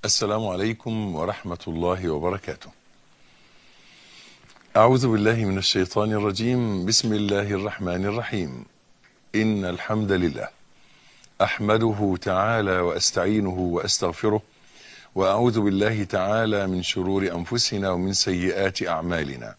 السلام عليكم ورحمة الله وبركاته. أعوذ بالله من الشيطان الرجيم، بسم الله الرحمن الرحيم. إن الحمد لله أحمده تعالى وأستعينه وأستغفره وأعوذ بالله تعالى من شرور أنفسنا ومن سيئات أعمالنا.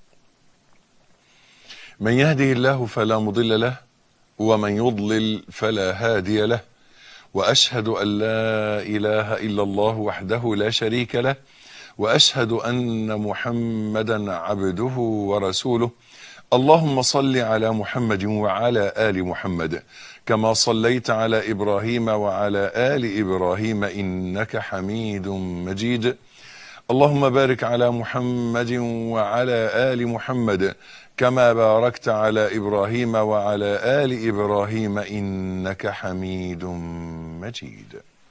من يهده الله فلا مضل له ومن يضلل فلا هادي له. واشهد ان لا اله الا الله وحده لا شريك له واشهد ان محمدا عبده ورسوله اللهم صل على محمد وعلى ال محمد كما صليت على ابراهيم وعلى ال ابراهيم انك حميد مجيد اللهم بارك على محمد وعلى ال محمد كما باركت على ابراهيم وعلى ال ابراهيم انك حميد مجيد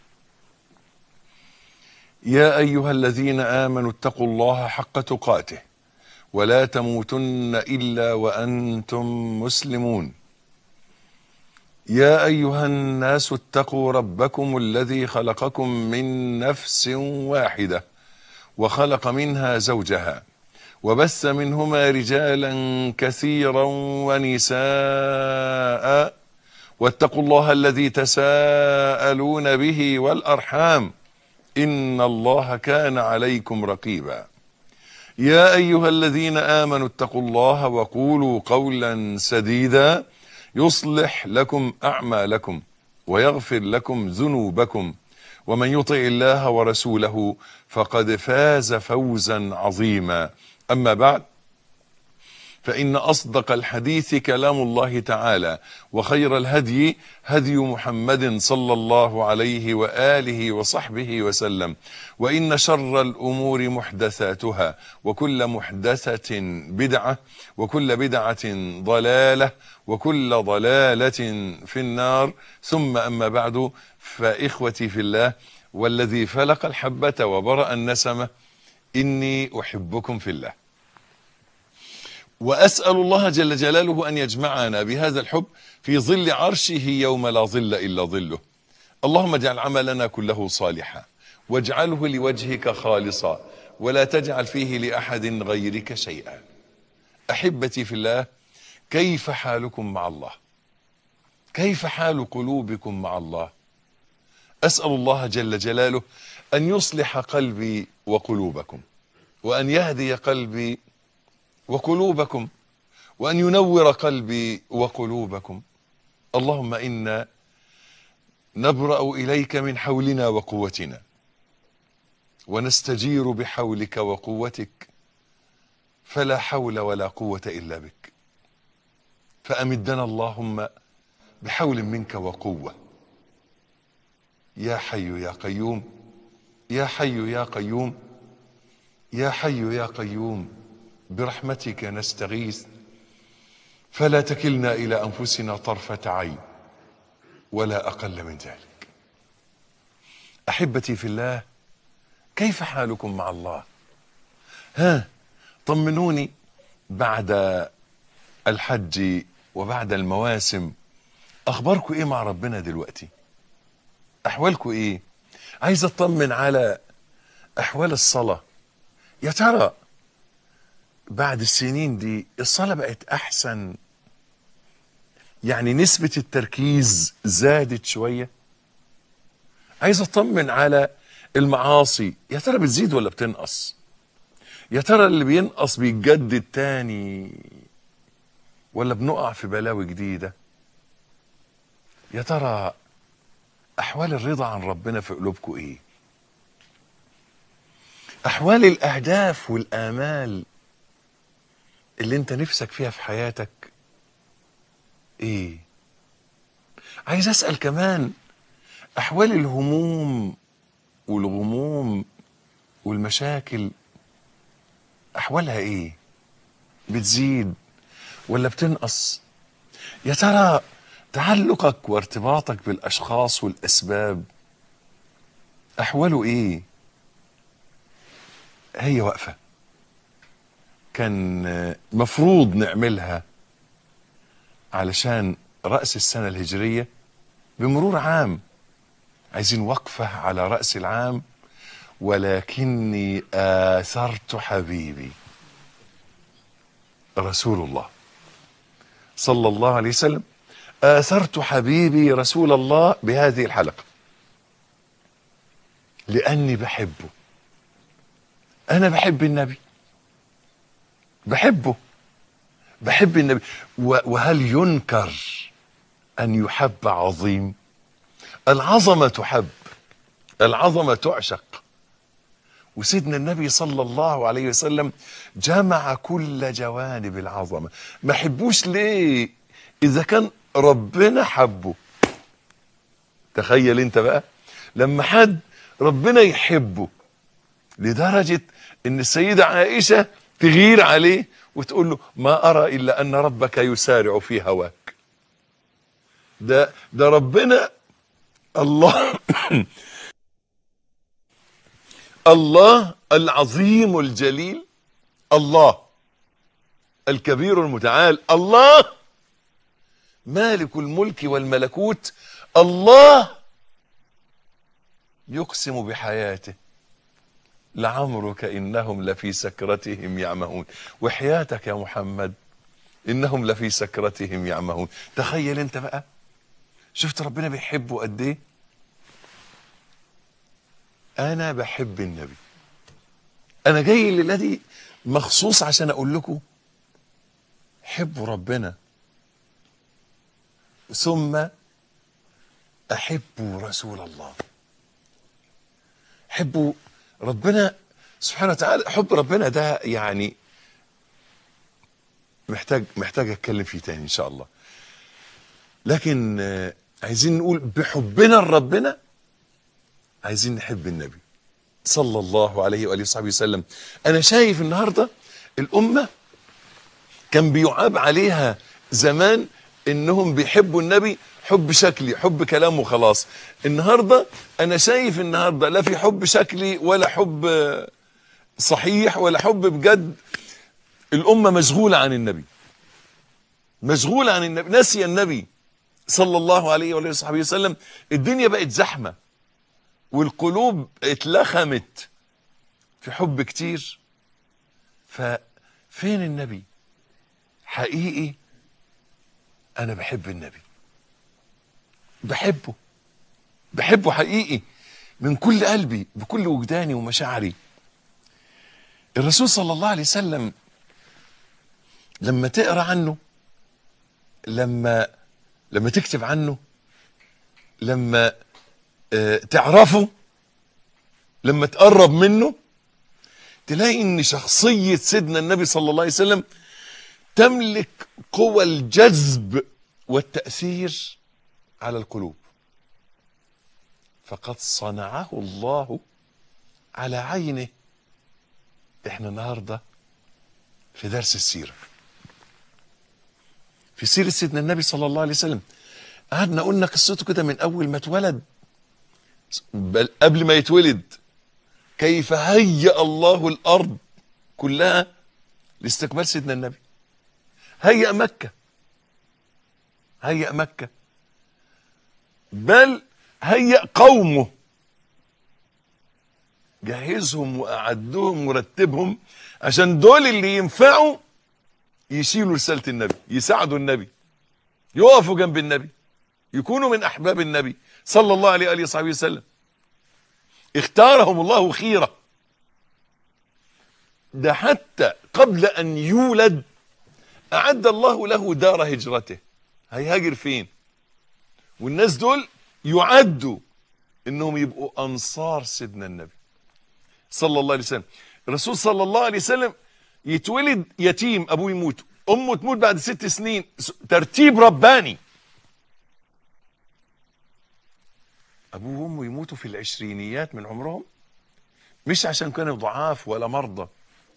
يا ايها الذين امنوا اتقوا الله حق تقاته ولا تموتن الا وانتم مسلمون يا ايها الناس اتقوا ربكم الذي خلقكم من نفس واحده وخلق منها زوجها وبث منهما رجالا كثيرا ونساء واتقوا الله الذي تساءلون به والارحام ان الله كان عليكم رقيبا يا ايها الذين امنوا اتقوا الله وقولوا قولا سديدا يصلح لكم اعمالكم ويغفر لكم ذنوبكم ومن يطع الله ورسوله فقد فاز فوزا عظيما اما بعد فان اصدق الحديث كلام الله تعالى وخير الهدي هدي محمد صلى الله عليه واله وصحبه وسلم وان شر الامور محدثاتها وكل محدثه بدعه وكل بدعه ضلاله وكل ضلاله في النار ثم اما بعد فاخوتي في الله والذي فلق الحبه وبرا النسمه اني احبكم في الله واسال الله جل جلاله ان يجمعنا بهذا الحب في ظل عرشه يوم لا ظل الا ظله اللهم اجعل عملنا كله صالحا واجعله لوجهك خالصا ولا تجعل فيه لاحد غيرك شيئا احبتي في الله كيف حالكم مع الله كيف حال قلوبكم مع الله اسال الله جل جلاله ان يصلح قلبي وقلوبكم وان يهدي قلبي وقلوبكم وان ينور قلبي وقلوبكم اللهم انا نبرا اليك من حولنا وقوتنا ونستجير بحولك وقوتك فلا حول ولا قوه الا بك فامدنا اللهم بحول منك وقوه يا حي يا قيوم يا حي يا قيوم يا حي يا قيوم برحمتك نستغيث فلا تكلنا الى انفسنا طرفه عين ولا اقل من ذلك احبتي في الله كيف حالكم مع الله ها طمنوني بعد الحج وبعد المواسم اخباركم ايه مع ربنا دلوقتي احوالكم ايه عايز اطمن على احوال الصلاه يا ترى بعد السنين دي الصلاة بقت أحسن يعني نسبة التركيز زادت شوية عايز أطمن على المعاصي يا ترى بتزيد ولا بتنقص يا ترى اللي بينقص بيتجدد تاني ولا بنقع في بلاوي جديدة يا ترى أحوال الرضا عن ربنا في قلوبكم إيه أحوال الأهداف والآمال اللي انت نفسك فيها في حياتك ايه عايز اسال كمان احوال الهموم والغموم والمشاكل احوالها ايه بتزيد ولا بتنقص يا ترى تعلقك وارتباطك بالاشخاص والاسباب احواله ايه هي واقفه كان مفروض نعملها علشان رأس السنة الهجرية بمرور عام عايزين وقفة على رأس العام ولكني آثرت حبيبي رسول الله صلى الله عليه وسلم آثرت حبيبي رسول الله بهذه الحلقة لأني بحبه أنا بحب النبي بحبه بحب النبي و- وهل ينكر أن يحب عظيم العظمة تحب العظمة تعشق وسيدنا النبي صلى الله عليه وسلم جمع كل جوانب العظمة ما حبوش ليه إذا كان ربنا حبه تخيل انت بقى لما حد ربنا يحبه لدرجة ان السيدة عائشة تغير عليه وتقول له ما ارى الا ان ربك يسارع في هواك ده ده ربنا الله الله العظيم الجليل الله الكبير المتعال الله مالك الملك والملكوت الله يقسم بحياته لعمرك انهم لفي سكرتهم يعمهون وحياتك يا محمد انهم لفي سكرتهم يعمهون تخيل انت بقى شفت ربنا بيحبه قد ايه انا بحب النبي انا جاي الليله دي مخصوص عشان اقول لكم حبوا ربنا ثم احبوا رسول الله حبوا ربنا سبحانه وتعالى حب ربنا ده يعني محتاج محتاج اتكلم فيه تاني ان شاء الله لكن آه، عايزين نقول بحبنا لربنا عايزين نحب النبي صلى الله عليه واله وصحبه وسلم انا شايف النهارده الامه كان بيعاب عليها زمان انهم بيحبوا النبي حب شكلي حب كلام وخلاص النهارده انا شايف النهارده لا في حب شكلي ولا حب آه، صحيح ولا حب بجد الامه مشغوله عن النبي مشغوله عن النبي ناسيه النبي صلى الله عليه وآله وصحبه وسلم الدنيا بقت زحمه والقلوب اتلخمت في حب كتير ففين النبي حقيقي انا بحب النبي بحبه بحبه حقيقي من كل قلبي بكل وجداني ومشاعري الرسول صلى الله عليه وسلم لما تقرا عنه لما لما تكتب عنه لما آه، تعرفه لما تقرب منه تلاقي ان شخصية سيدنا النبي صلى الله عليه وسلم تملك قوى الجذب والتأثير على القلوب فقد صنعه الله على عينه احنا النهارده في درس السيرة في سيرة سيدنا النبي صلى الله عليه وسلم قعدنا قلنا قصته كده من أول ما اتولد بل قبل ما يتولد كيف هيأ الله الأرض كلها لاستقبال سيدنا النبي هيأ مكة هيأ مكة بل هيأ قومه جهزهم وأعدهم ورتبهم عشان دول اللي ينفعوا يشيلوا رسالة النبي يساعدوا النبي يقفوا جنب النبي يكونوا من أحباب النبي صلى الله عليه وآله وصحبه وسلم اختارهم الله خيرة ده حتى قبل أن يولد أعد الله له دار هجرته هيهاجر فين والناس دول يعدوا انهم يبقوا انصار سيدنا النبي صلى الله عليه وسلم الرسول صلى الله عليه وسلم يتولد يتيم ابوه يموت امه تموت بعد ست سنين س- ترتيب رباني ابوه وامه يموتوا في العشرينيات من عمرهم مش عشان كانوا ضعاف ولا مرضى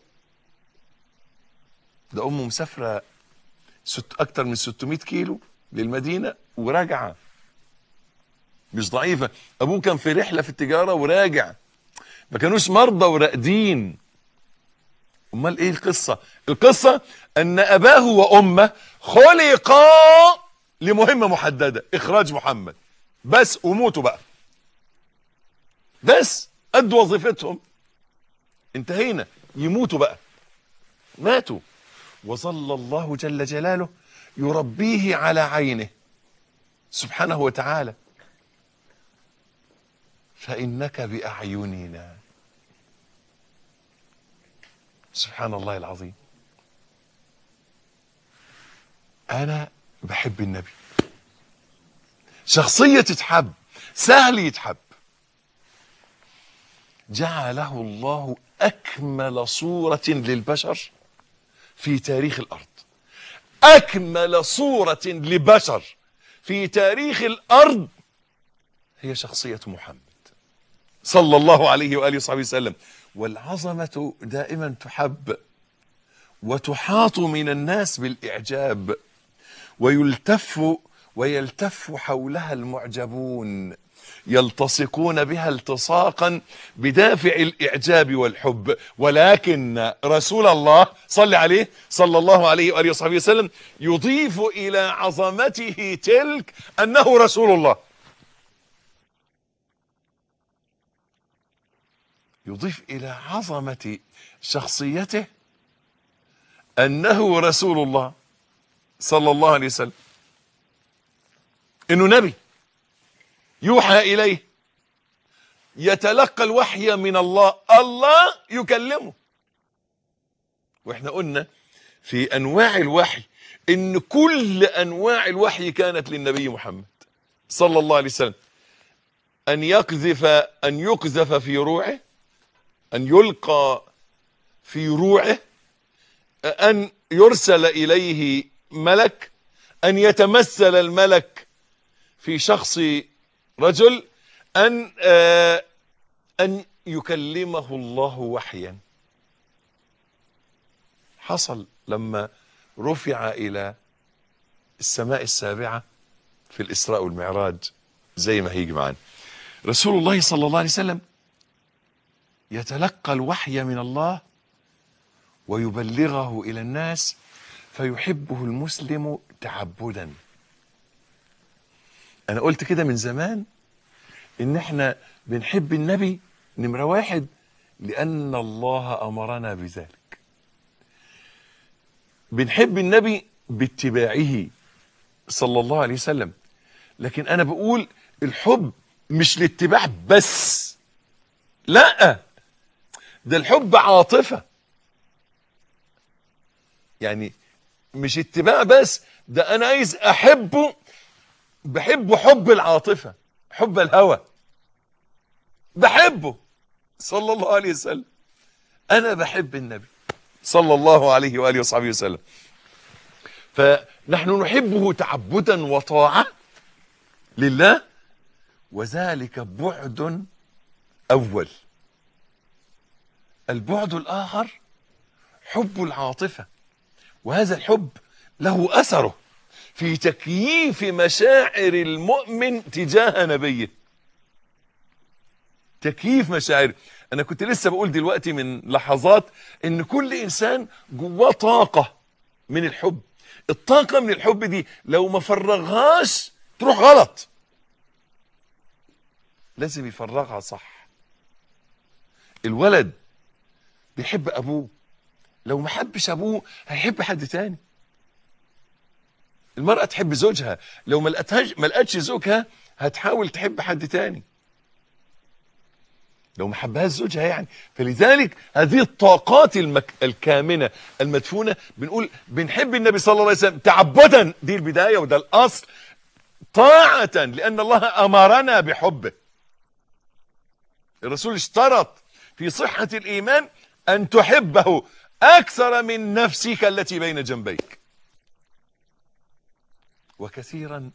ده امه مسافره ست اكتر من 600 كيلو للمدينه وراجعه مش ضعيفه ابوه كان في رحله في التجاره وراجع ما كانوش مرضى وراقدين امال ايه القصه القصه ان اباه وامه خلقا لمهمه محدده اخراج محمد بس وموتوا بقى بس قد وظيفتهم انتهينا يموتوا بقى ماتوا وظل الله جل جلاله يربيه على عينه سبحانه وتعالى فإنك بأعيننا سبحان الله العظيم أنا بحب النبي شخصية تتحب سهل يتحب جعله الله أكمل صورة للبشر في تاريخ الأرض أكمل صورة لبشر في تاريخ الأرض هي شخصية محمد صلى الله عليه وآله وصحبه وسلم والعظمة دائما تحب وتحاط من الناس بالإعجاب ويلتف ويلتف حولها المعجبون يلتصقون بها التصاقا بدافع الإعجاب والحب ولكن رسول الله صلى عليه صلى الله عليه وآله وصحبه وسلم يضيف إلى عظمته تلك أنه رسول الله يضيف إلى عظمة شخصيته أنه رسول الله صلى الله عليه وسلم إنه نبي يوحى إليه يتلقى الوحي من الله الله يكلمه واحنا قلنا في أنواع الوحي إن كل أنواع الوحي كانت للنبي محمد صلى الله عليه وسلم أن يقذف أن يقذف في روعه أن يلقى في روعه أن يرسل إليه ملك أن يتمثل الملك في شخص رجل أن آه أن يكلمه الله وحيا حصل لما رفع إلى السماء السابعة في الإسراء والمعراج زي ما هيجي معانا رسول الله صلى الله عليه وسلم يتلقى الوحي من الله ويبلغه إلى الناس فيحبه المسلم تعبدا أنا قلت كده من زمان إن إحنا بنحب النبي نمرة واحد لأن الله أمرنا بذلك بنحب النبي باتباعه صلى الله عليه وسلم لكن أنا بقول الحب مش الاتباع بس لا ده الحب عاطفة يعني مش اتباع بس ده انا عايز احبه بحبه حب العاطفة حب الهوى بحبه صلى الله عليه وسلم انا بحب النبي صلى الله عليه وآله وصحبه وسلم فنحن نحبه تعبدا وطاعة لله وذلك بعد أول البعد الآخر حب العاطفة وهذا الحب له أثره في تكييف مشاعر المؤمن تجاه نبيه تكييف مشاعر أنا كنت لسه بقول دلوقتي من لحظات إن كل إنسان جواه طاقة من الحب الطاقة من الحب دي لو ما فرغهاش تروح غلط لازم يفرغها صح الولد بيحب ابوه لو ما حبش ابوه هيحب حد تاني المرأة تحب زوجها لو ما لقتهاش ما لقتش زوجها هتحاول تحب حد تاني لو ما حبهاش زوجها يعني فلذلك هذه الطاقات المك... الكامنة المدفونة بنقول بنحب النبي صلى الله عليه وسلم تعبدا دي البداية وده الأصل طاعة لأن الله أمرنا بحبه الرسول اشترط في صحة الإيمان أن تحبه أكثر من نفسك التي بين جنبيك وكثيرا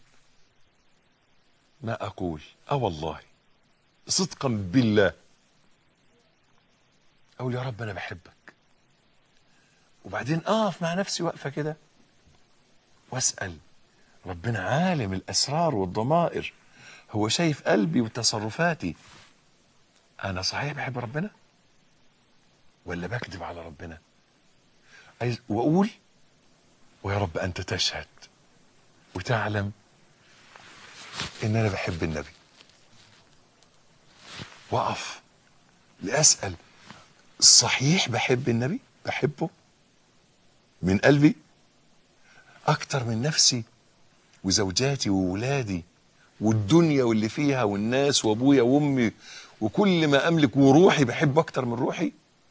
ما أقول أه والله صدقا بالله أقول يا رب أنا بحبك وبعدين أقف مع نفسي وقفة كده وأسأل ربنا عالم الأسرار والضمائر هو شايف قلبي وتصرفاتي أنا صحيح بحب ربنا ولا بكذب على ربنا عايز وأقول ويا رب أنت تشهد وتعلم إن أنا بحب النبي وأقف لأسأل صحيح بحب النبي بحبه من قلبي أكتر من نفسي وزوجاتي وولادي والدنيا واللي فيها والناس وابويا وامي وكل ما املك وروحي بحب اكتر من روحي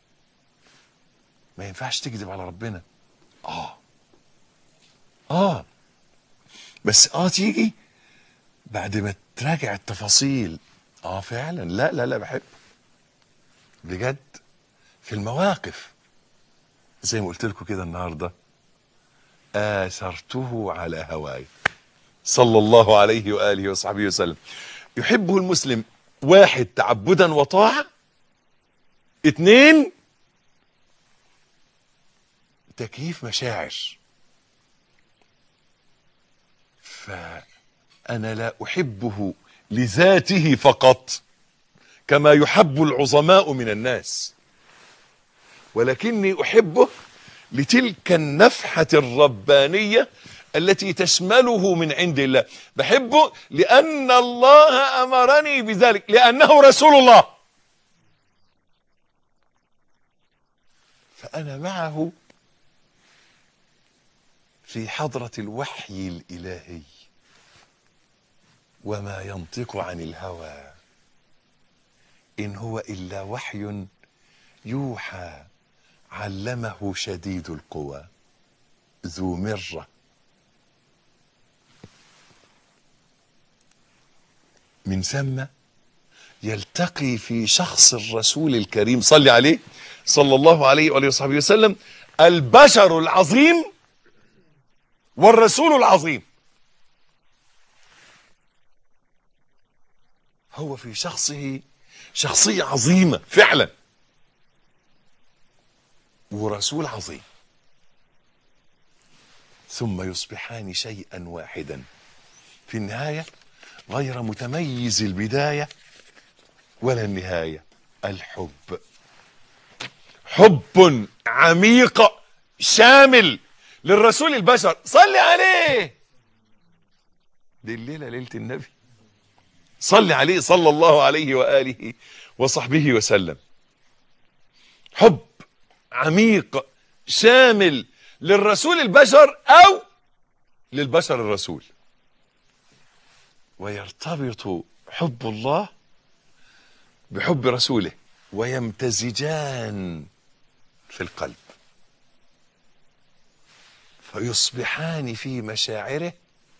ما ينفعش تكذب على ربنا اه اه بس اه تيجي بعد ما تراجع التفاصيل اه فعلا لا لا لا بحب بجد في المواقف زي ما قلت لكم كده النهارده آثرته على هواي صلى الله عليه وآله وصحبه وسلم يحبه المسلم واحد تعبدا وطاعة اتنين تكييف مشاعر فأنا لا أحبه لذاته فقط كما يحب العظماء من الناس ولكني أحبه لتلك النفحة الربانية التي تشمله من عند الله بحبه لأن الله أمرني بذلك لأنه رسول الله فأنا معه في حضرة الوحي الإلهي وما ينطق عن الهوى إن هو إلا وحي يوحى علمه شديد القوى ذو مره من ثم يلتقي في شخص الرسول الكريم صلي عليه صلى الله عليه وآله وصحبه وسلم البشر العظيم والرسول العظيم هو في شخصه شخصية عظيمة فعلا ورسول عظيم ثم يصبحان شيئا واحدا في النهايه غير متميز البداية ولا النهاية الحب حب عميق شامل للرسول البشر صلي عليه دي الليلة ليلة النبي صلي عليه صلى الله عليه وآله وصحبه وسلم حب عميق شامل للرسول البشر أو للبشر الرسول ويرتبط حب الله بحب رسوله ويمتزجان في القلب فيصبحان في مشاعره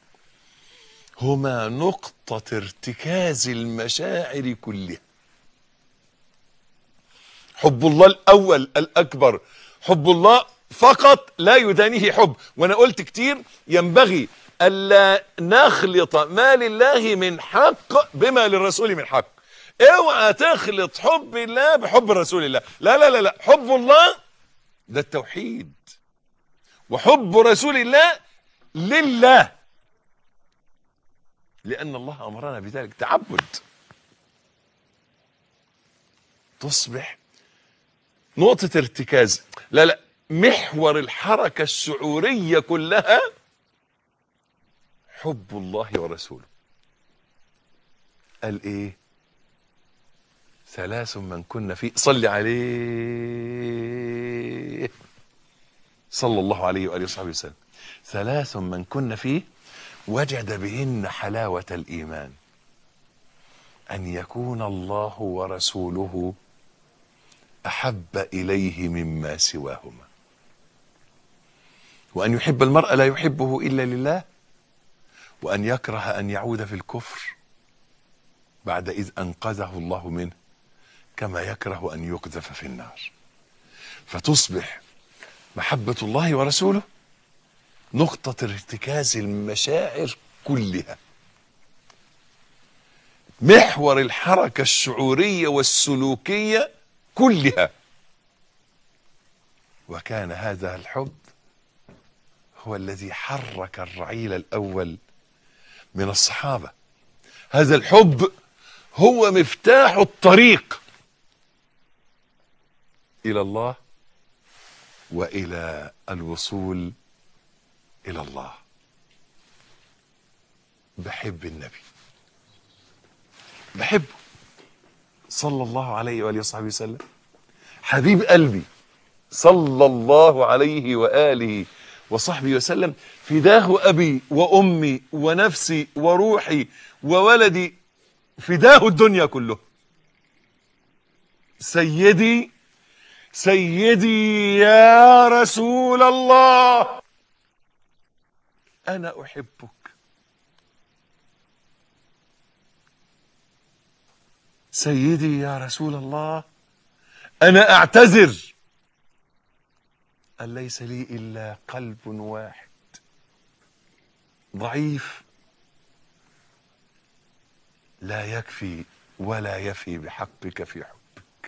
هما نقطة ارتكاز المشاعر كلها حب الله الأول الأكبر حب الله فقط لا يدانيه حب وأنا قلت كتير ينبغي ألا نخلط ما لله من حق بما للرسول من حق اوعى تخلط حب الله بحب رسول الله لا لا لا لا حب الله ده التوحيد وحب رسول الله لله لأن الله أمرنا بذلك تعبد تصبح نقطة ارتكاز لا لا محور الحركة الشعورية كلها حب الله ورسوله قال ايه ثلاث من كنا فيه صل عليه صلى الله عليه وآله وصحبه وسلم ثلاث من كنا فيه وجد بهن حلاوة الإيمان أن يكون الله ورسوله أحب إليه مما سواهما وأن يحب المرء لا يحبه إلا لله وأن يكره أن يعود في الكفر بعد إذ أنقذه الله منه كما يكره أن يقذف في النار فتصبح محبة الله ورسوله نقطة ارتكاز المشاعر كلها محور الحركة الشعورية والسلوكية كلها وكان هذا الحب هو الذي حرك الرعيل الأول من الصحابة هذا الحب هو مفتاح الطريق إلى الله وإلى الوصول إلى الله بحب النبي بحبه صلى الله عليه وآله وصحبه وسلم حبيب قلبي صلى الله عليه وآله وصحبه وسلم فداه أبي وأمي ونفسي وروحي وولدي فداه الدنيا كله سيدي سيدي يا رسول الله أنا أحبك سيدي يا رسول الله أنا أعتذر أن ليس لي إلا قلب واحد ضعيف لا يكفي ولا يفي بحقك في حبك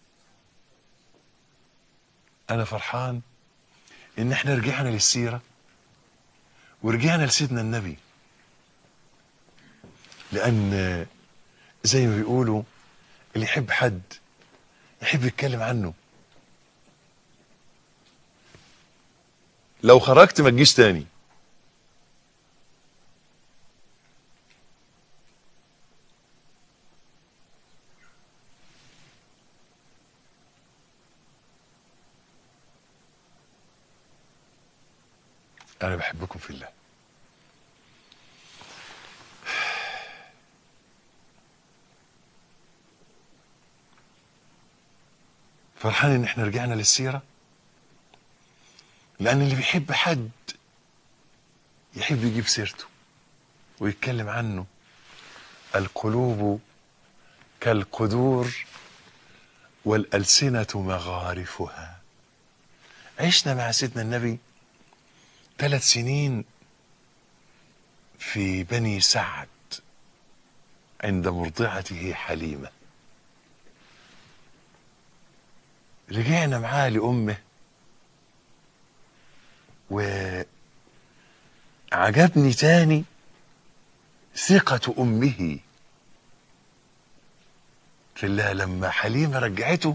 أنا فرحان إن إحنا رجعنا للسيرة ورجعنا لسيدنا النبي لأن زي ما بيقولوا اللي يحب حد يحب يتكلم عنه لو خرجت ما تجيش تاني انا بحبكم في الله فرحان ان احنا رجعنا للسيره لان اللي بيحب حد يحب يجيب سيرته ويتكلم عنه القلوب كالقدور والألسنة مغارفها عشنا مع سيدنا النبي ثلاث سنين في بني سعد عند مرضعته حليمة رجعنا معاه لأمه وعجبني تاني ثقة أمه في الله لما حليمة رجعته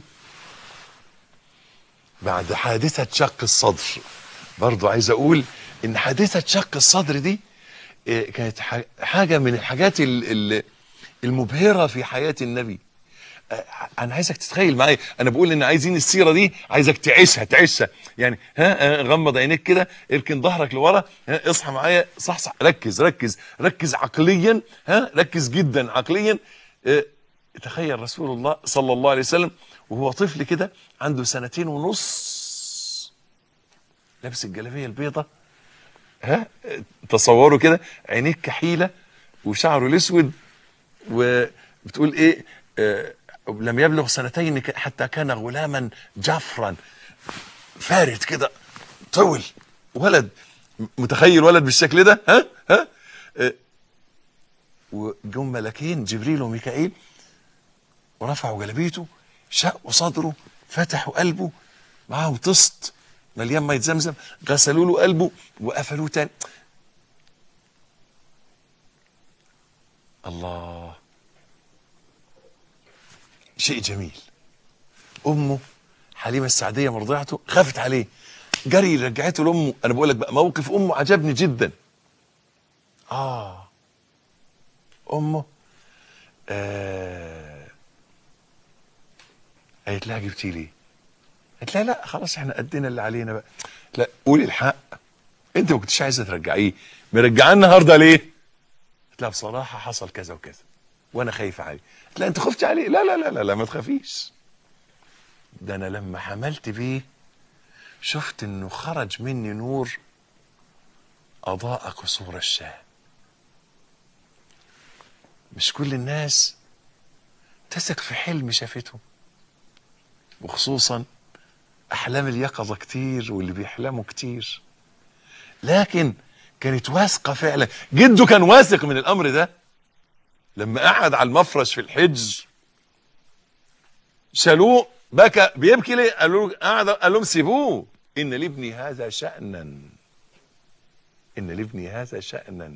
بعد حادثة شق الصدر برضو عايز أقول إن حادثة شق الصدر دي إيه، كانت ح- حاجة من الحاجات ال- ال- المبهرة في حياة النبي آه، انا عايزك تتخيل معايا انا بقول ان عايزين السيره دي عايزك تعيشها تعيشها يعني ها آه، غمض عينيك كده اركن ظهرك لورا ها اصحى معايا صح صح ركز ركز ركز عقليا ها ركز جدا عقليا آه، تخيل رسول الله صلى الله عليه وسلم وهو طفل كده عنده سنتين ونص لابس الجلابيه البيضاء ها آه، تصوروا كده عينيك كحيله وشعره الاسود وبتقول ايه آه لم يبلغ سنتين ك- حتى كان غلاما جفرا فارد كده طول ولد م- متخيل ولد بالشكل ده ها ها آه وجم ملكين جبريل وميكائيل ورفعوا جلابيته شقوا صدره فتحوا قلبه معاهم طست مليان ميه زمزم غسلوا له قلبه وقفلوه تاني الله شيء جميل امه حليمه السعديه مرضعته خافت عليه جري رجعته لامه انا بقول لك بقى موقف امه عجبني جدا اه امه آه قالت لها جبتي ليه قالت لها لا خلاص احنا قدنا اللي علينا بقى لا قولي الحق انت ما كنتش عايزه ترجعيه مرجعاه النهارده ليه قلت لها بصراحه حصل كذا وكذا وانا خايفه عليه قلت لها انت خفتي عليه لا لا لا لا, لا ما تخافيش ده انا لما حملت بيه شفت انه خرج مني نور اضاء قصور الشام مش كل الناس تثق في حلم شافته وخصوصا احلام اليقظه كتير واللي بيحلموا كتير لكن كانت واثقه فعلا جده كان واثق من الامر ده لما قعد على المفرش في الحج شالوه بكى بيبكي ليه قالوا له قعد قال لهم سيبوه ان لابني هذا شأنا ان لابني هذا شأنا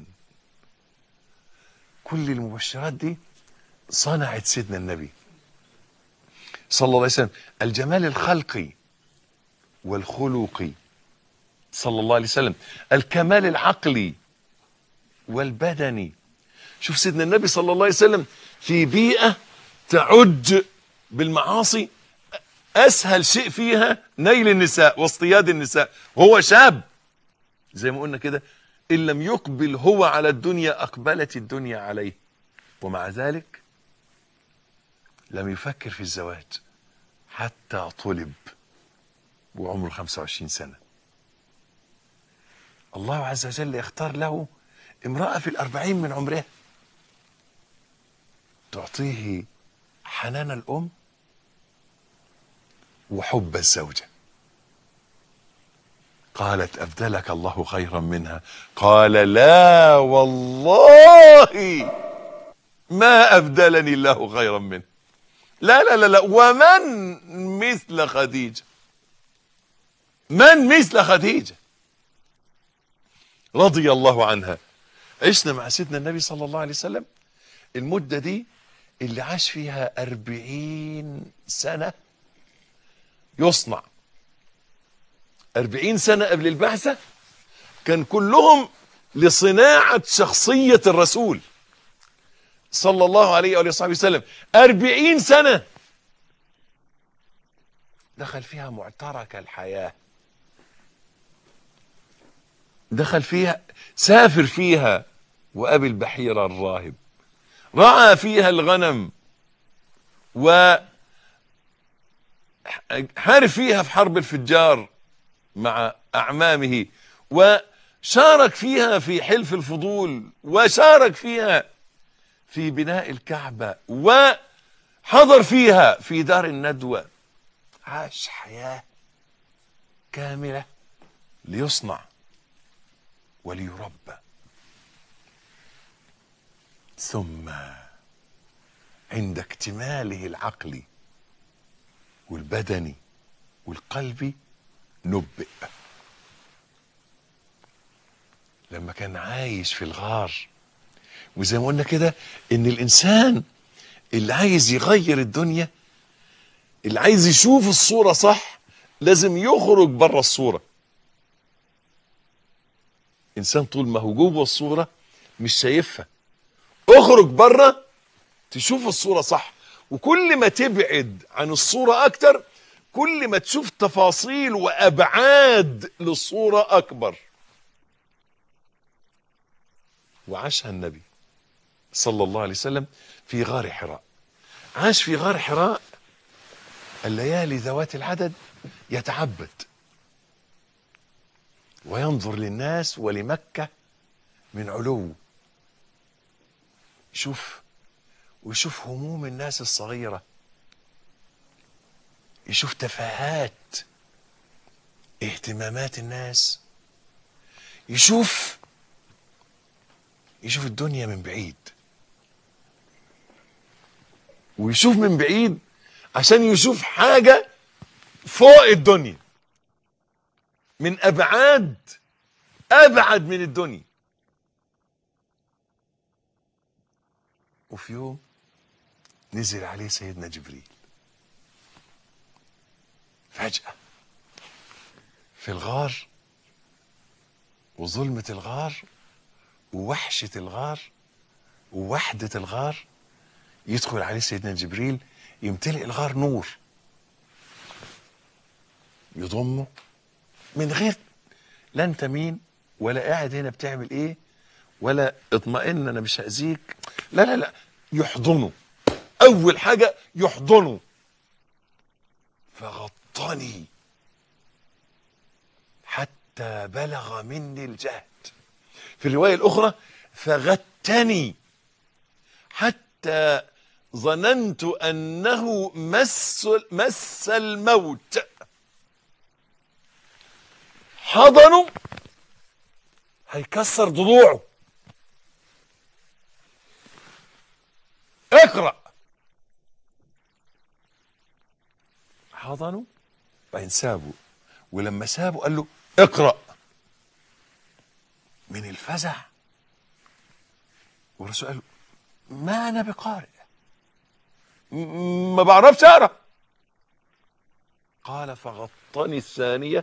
كل المبشرات دي صنعت سيدنا النبي صلى الله عليه وسلم الجمال الخلقي والخلقي صلى الله عليه وسلم الكمال العقلي والبدني شوف سيدنا النبي صلى الله عليه وسلم في بيئة تعج بالمعاصي اسهل شيء فيها نيل النساء واصطياد النساء وهو شاب زي ما قلنا كده ان لم يقبل هو على الدنيا اقبلت الدنيا عليه ومع ذلك لم يفكر في الزواج حتى طلب وعمره 25 سنة الله عز وجل يختار له امرأة في الأربعين من عمرها تعطيه حنان الأم وحب الزوجة قالت أبدلك الله خيرا منها قال لا والله ما أبدلني الله خيرا منه لا لا لا لا ومن مثل خديجة من مثل خديجة رضي الله عنها عشنا مع سيدنا النبي صلى الله عليه وسلم المدة دي اللي عاش فيها أربعين سنة يصنع أربعين سنة قبل البعثة كان كلهم لصناعة شخصية الرسول صلى الله عليه وآله وصحبه وسلم أربعين سنة دخل فيها معترك الحياة دخل فيها سافر فيها وأبي البحيرة الراهب رعى فيها الغنم و حارب فيها في حرب الفجار مع أعمامه وشارك فيها في حلف الفضول وشارك فيها في بناء الكعبة وحضر فيها في دار الندوة عاش حياة كاملة ليصنع وليربى ثم عند اكتماله العقلي والبدني والقلبي نبئ لما كان عايش في الغار وزي ما قلنا كده ان الانسان اللي عايز يغير الدنيا اللي عايز يشوف الصورة صح لازم يخرج بره الصورة انسان طول ما هو جوه الصورة مش شايفها اخرج بره تشوف الصورة صح وكل ما تبعد عن الصورة اكتر كل ما تشوف تفاصيل وابعاد للصورة اكبر وعاشها النبي صلى الله عليه وسلم في غار حراء عاش في غار حراء الليالي ذوات العدد يتعبد وينظر للناس ولمكة من علو يشوف ويشوف هموم الناس الصغيرة يشوف تفاهات اهتمامات الناس يشوف يشوف الدنيا من بعيد ويشوف من بعيد عشان يشوف حاجة فوق الدنيا من أبعاد أبعد من الدنيا وفي يوم نزل عليه سيدنا جبريل فجأة في الغار وظلمة الغار ووحشة الغار ووحدة الغار يدخل عليه سيدنا جبريل يمتلئ الغار نور يضمه من غير لا انت مين ولا قاعد هنا بتعمل ايه ولا اطمئن انا مش هاذيك لا لا لا يحضنه اول حاجه يحضنه فغطني حتى بلغ مني الجهد في الروايه الاخرى فغتني حتى ظننت انه مس مس الموت حضنه هيكسر ضلوعه اقرا حضنه بعدين سابه ولما سابه قال له اقرا من الفزع والرسول قال له ما انا بقارئ م- ما بعرفش اقرا قال فغطني الثانيه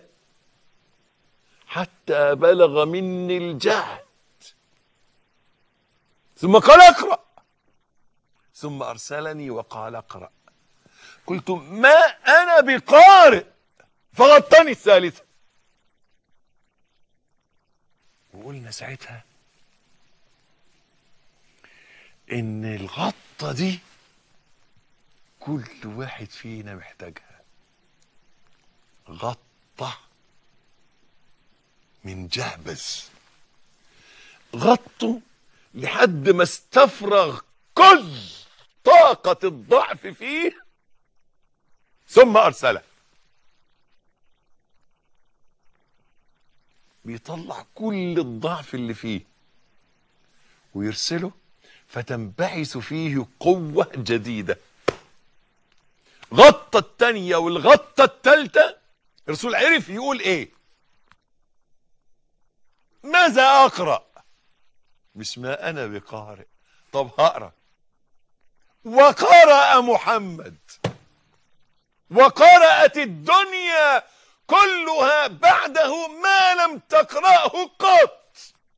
حتى بلغ مني الجهد ثم قال اقرا ثم أرسلني وقال اقرأ قلت ما أنا بقارئ فغطني الثالثة وقلنا ساعتها إن الغطة دي كل واحد فينا محتاجها غطة من جهبذ غطوا لحد ما استفرغ كل طاقة الضعف فيه ثم أرسله بيطلع كل الضعف اللي فيه ويرسله فتنبعث فيه قوة جديدة غطة التانية والغطة التالتة الرسول عرف يقول ايه ماذا اقرأ مش ما انا بقارئ طب هقرأ وقرأ محمد وقرأت الدنيا كلها بعده ما لم تقرأه قط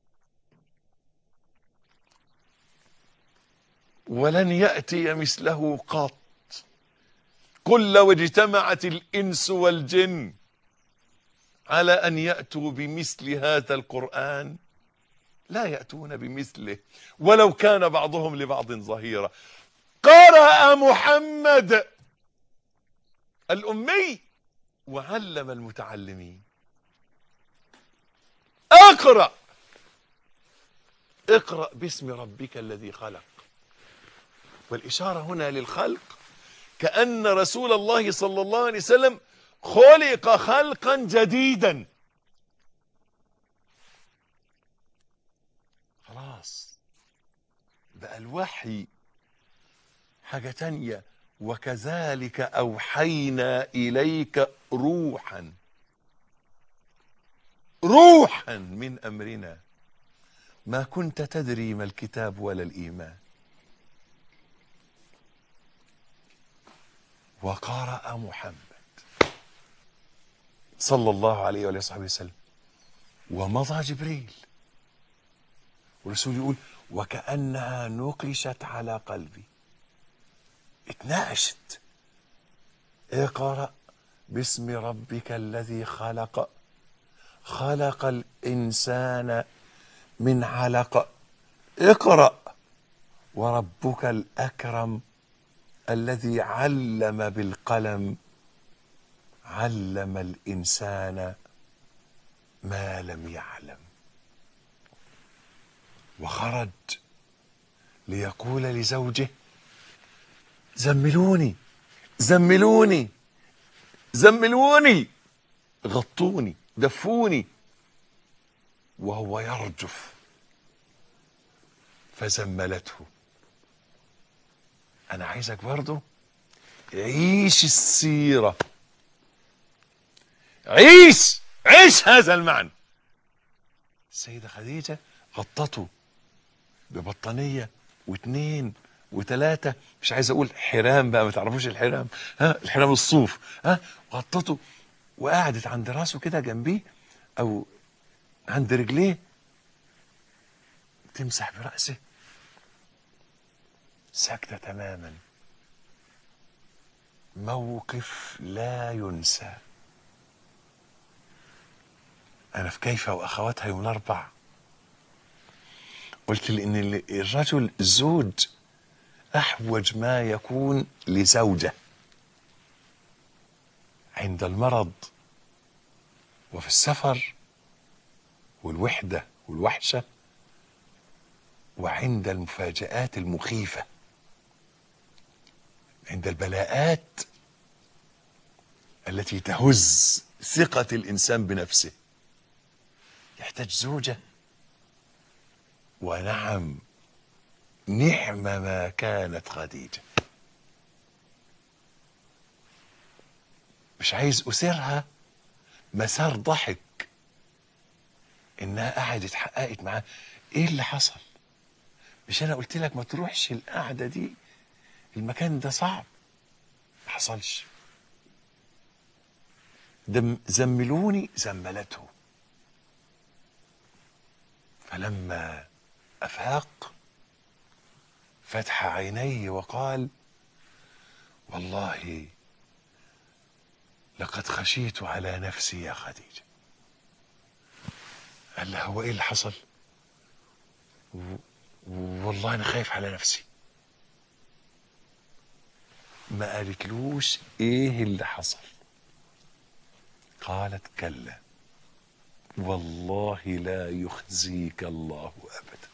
ولن يأتي مثله قط قل لو اجتمعت الإنس والجن على أن يأتوا بمثل هذا القرآن لا يأتون بمثله ولو كان بعضهم لبعض ظهيرا قرأ محمد الأمي وعلم المتعلمين اقرأ اقرأ باسم ربك الذي خلق والإشارة هنا للخلق كأن رسول الله صلى الله عليه وسلم خلق خلقا جديدا خلاص بقى الوحي حاجة تانية وكذلك أوحينا إليك روحا روحا من أمرنا ما كنت تدري ما الكتاب ولا الإيمان وقرأ محمد صلى الله عليه وآله وصحبه وسلم ومضى جبريل والرسول يقول وكأنها نقشت على قلبي اتناقشت اقرأ باسم ربك الذي خلق خلق الإنسان من علق اقرأ وربك الأكرم الذي علم بالقلم علم الإنسان ما لم يعلم وخرج ليقول لزوجه زملوني زملوني زملوني غطوني دفوني وهو يرجف فزملته انا عايزك برضو عيش السيرة عيش عيش هذا المعنى السيدة خديجة غطته ببطانية واثنين وثلاثة مش عايز اقول حرام بقى ما تعرفوش الحرام ها الحرام الصوف ها غطته وقعدت عند راسه كده جنبيه او عند رجليه تمسح برأسه ساكتة تماما موقف لا ينسى أنا في كيف وأخواتها يوم الأربع قلت لأن الرجل الزوج أحوج ما يكون لزوجة عند المرض وفي السفر والوحدة والوحشة وعند المفاجآت المخيفة عند البلاءات التي تهز ثقة الإنسان بنفسه يحتاج زوجة ونعم نعم ما كانت خديجة مش عايز أسيرها مسار ضحك إنها قعدت حققت معاه إيه اللي حصل مش أنا قلت لك ما تروحش القعدة دي المكان ده صعب ما حصلش دم زملوني زملته فلما أفاق فتح عينيه وقال والله لقد خشيت على نفسي يا خديجة قال لها هو ايه اللي حصل و- والله انا خايف على نفسي ما قالتلوش ايه اللي حصل قالت كلا والله لا يخزيك الله ابدا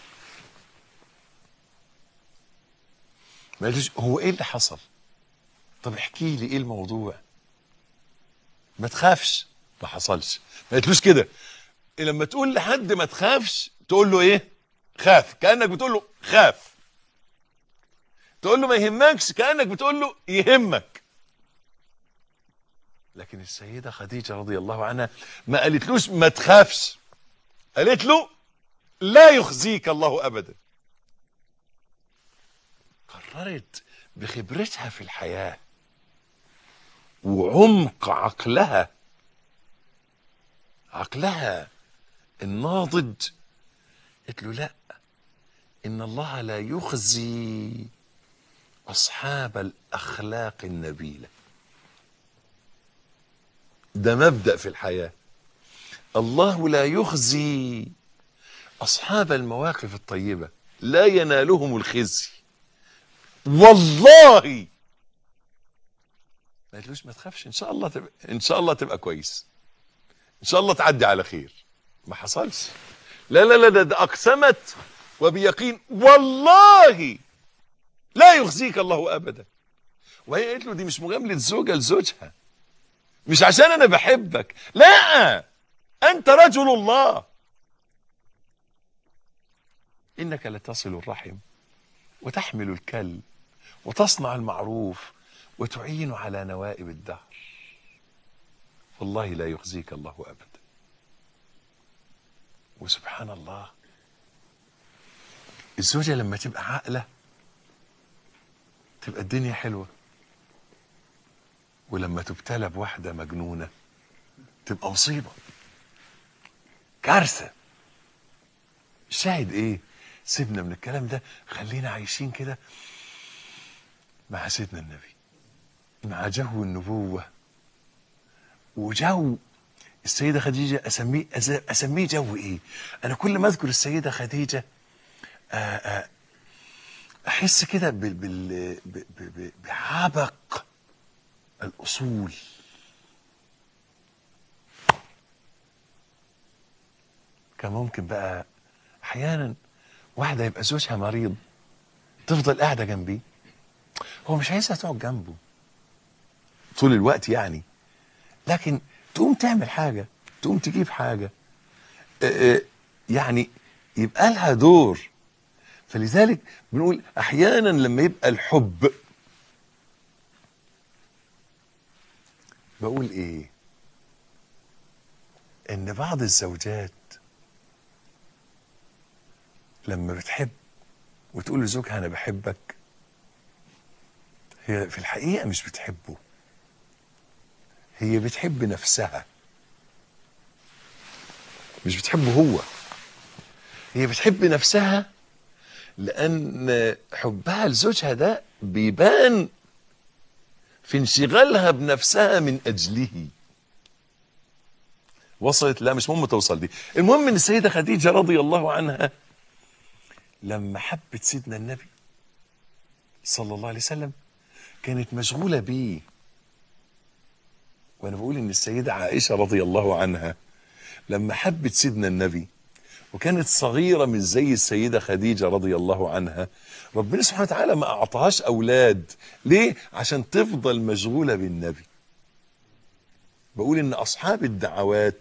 ما قالتلوش هو ايه اللي حصل طب احكي لي ايه الموضوع ما تخافش ما حصلش ما قالتلوش كده لما تقول لحد ما تخافش تقول له ايه خاف كانك بتقول له خاف تقول له ما يهمكش كانك بتقول له يهمك لكن السيده خديجه رضي الله عنها ما قالتلوش ما تخافش قالت له لا يخزيك الله ابدا قررت بخبرتها في الحياه وعمق عقلها عقلها الناضج قلت له لا ان الله لا يخزي اصحاب الاخلاق النبيله ده مبدا في الحياه الله لا يخزي اصحاب المواقف الطيبه لا ينالهم الخزي والله ما قالوش ما تخافش ان شاء الله تبقى ان شاء الله تبقى كويس ان شاء الله تعدي على خير ما حصلش لا لا لا ده, ده اقسمت وبيقين والله لا يخزيك الله ابدا وهي قالت له دي مش مجامله زوجه لزوجها مش عشان انا بحبك لا انت رجل الله انك لتصل الرحم وتحمل الكل وتصنع المعروف وتعين على نوائب الدهر والله لا يخزيك الله ابدا وسبحان الله الزوجه لما تبقى عاقله تبقى الدنيا حلوه ولما تبتلى بواحده مجنونه تبقى مصيبه كارثه الشاهد ايه سيبنا من الكلام ده خلينا عايشين كده مع سيدنا النبي مع جو النبوه وجو السيده خديجه اسميه أس- اسميه جو ايه انا كل ما اذكر السيده خديجه آه، آه، احس كده بال بال ب- ب- ب- بعبق الاصول كان ممكن بقى احيانا واحده يبقى زوجها مريض تفضل قاعده جنبيه هو مش عايزها تقعد جنبه طول الوقت يعني لكن تقوم تعمل حاجه تقوم تجيب حاجه آه، آه، يعني يبقى لها دور فلذلك بنقول احيانا لما يبقى الحب بقول ايه ان بعض الزوجات لما بتحب وتقول لزوجها انا بحبك هي في الحقيقه مش بتحبه هي بتحب نفسها مش بتحبه هو هي بتحب نفسها لان حبها لزوجها ده بيبان في انشغالها بنفسها من اجله وصلت لا مش مهم توصل دي المهم ان السيده خديجه رضي الله عنها لما حبت سيدنا النبي صلى الله عليه وسلم كانت مشغوله بيه وانا بقول ان السيده عائشه رضي الله عنها لما حبت سيدنا النبي وكانت صغيرة مش زي السيدة خديجة رضي الله عنها ربنا سبحانه وتعالى ما أعطاهاش أولاد ليه؟ عشان تفضل مشغولة بالنبي بقول إن أصحاب الدعوات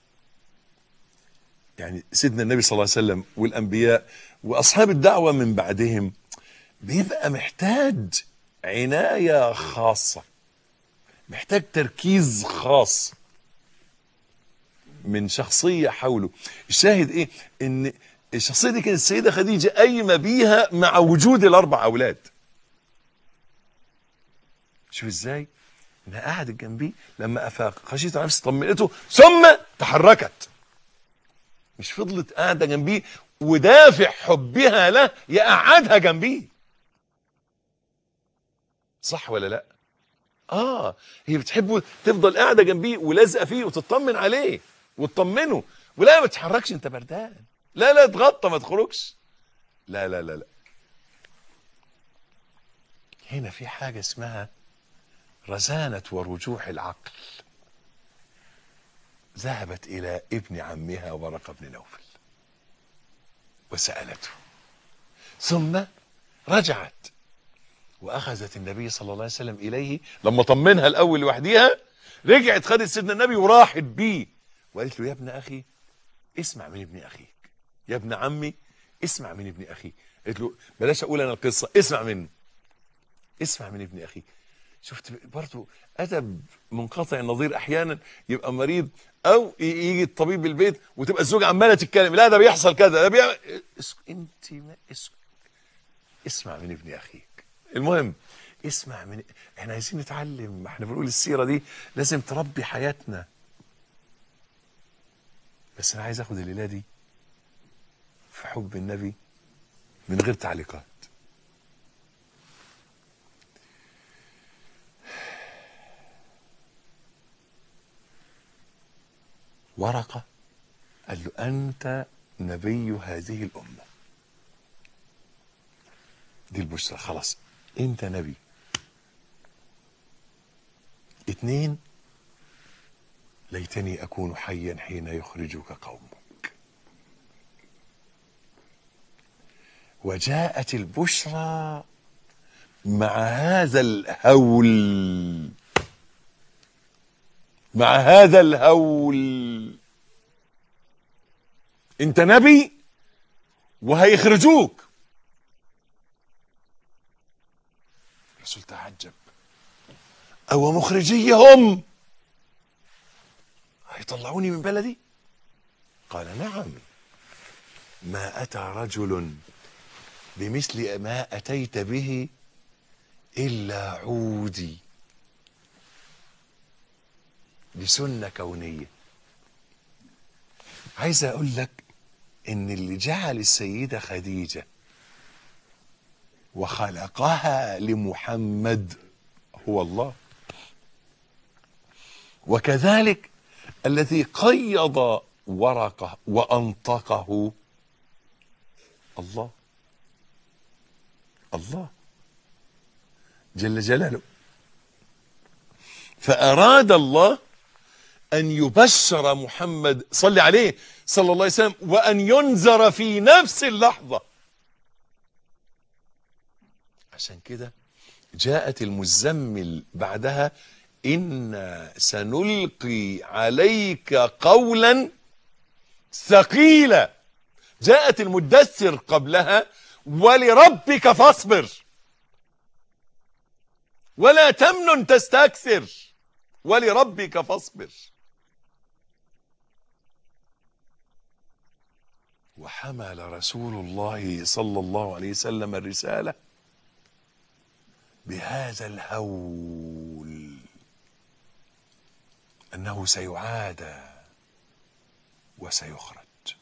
يعني سيدنا النبي صلى الله عليه وسلم والأنبياء وأصحاب الدعوة من بعدهم بيبقى محتاج عناية خاصة محتاج تركيز خاص من شخصية حوله الشاهد ايه ان الشخصية دي كانت السيدة خديجة قايمة بيها مع وجود الاربع اولاد شوف ازاي انها قعدت جنبيه لما افاق خشيت على نفسي طمنته ثم تحركت مش فضلت قاعدة جنبيه ودافع حبها له يقعدها جنبيه صح ولا لا اه هي بتحبه تفضل قاعده جنبيه ولازقه فيه وتطمن عليه وتطمنه ولا ما تتحركش انت بردان لا لا اتغطى ما تخرجش لا لا لا لا هنا في حاجه اسمها رزانه ورجوح العقل ذهبت الى ابن عمها ورقه بن نوفل وسالته ثم رجعت واخذت النبي صلى الله عليه وسلم اليه لما طمنها الاول لوحديها رجعت خدت سيدنا النبي وراحت بيه وقالت له يا ابن اخي اسمع من ابن اخيك يا ابن عمي اسمع من ابن اخيك قالت له بلاش اقول انا القصه اسمع منه اسمع من ابن اخيك شفت برضه ادب منقطع النظير احيانا يبقى مريض او ي- يجي الطبيب البيت وتبقى الزوجه عماله تتكلم لا ده بيحصل كذا ده بيعمل اس... انت ما اس... اسمع من ابن اخيك المهم اسمع من احنا عايزين نتعلم ما احنا بنقول السيره دي لازم تربي حياتنا بس انا عايز اخد الليله دي في حب النبي من غير تعليقات ورقه قال له انت نبي هذه الامه دي البشرى خلاص انت نبي اتنين ليتني اكون حيا حين يخرجك قومك وجاءت البشرى مع هذا الهول مع هذا الهول انت نبي وهيخرجوك الرسول تعجب او مخرجيهم هيطلعوني من بلدي قال نعم ما اتى رجل بمثل ما اتيت به الا عودي بسنه كونيه عايز اقول لك ان اللي جعل السيده خديجه وخلقها لمحمد هو الله وكذلك الذي قيض ورقه وانطقه الله الله جل جلاله فاراد الله ان يبشر محمد صلى عليه صلى الله عليه وسلم وان ينذر في نفس اللحظه عشان كده جاءت المزمل بعدها إنا سنلقي عليك قولا ثقيلا جاءت المدثر قبلها ولربك فاصبر ولا تمنن تستكثر ولربك فاصبر وحمل رسول الله صلى الله عليه وسلم الرساله بهذا الهول انه سيعادى وسيخرج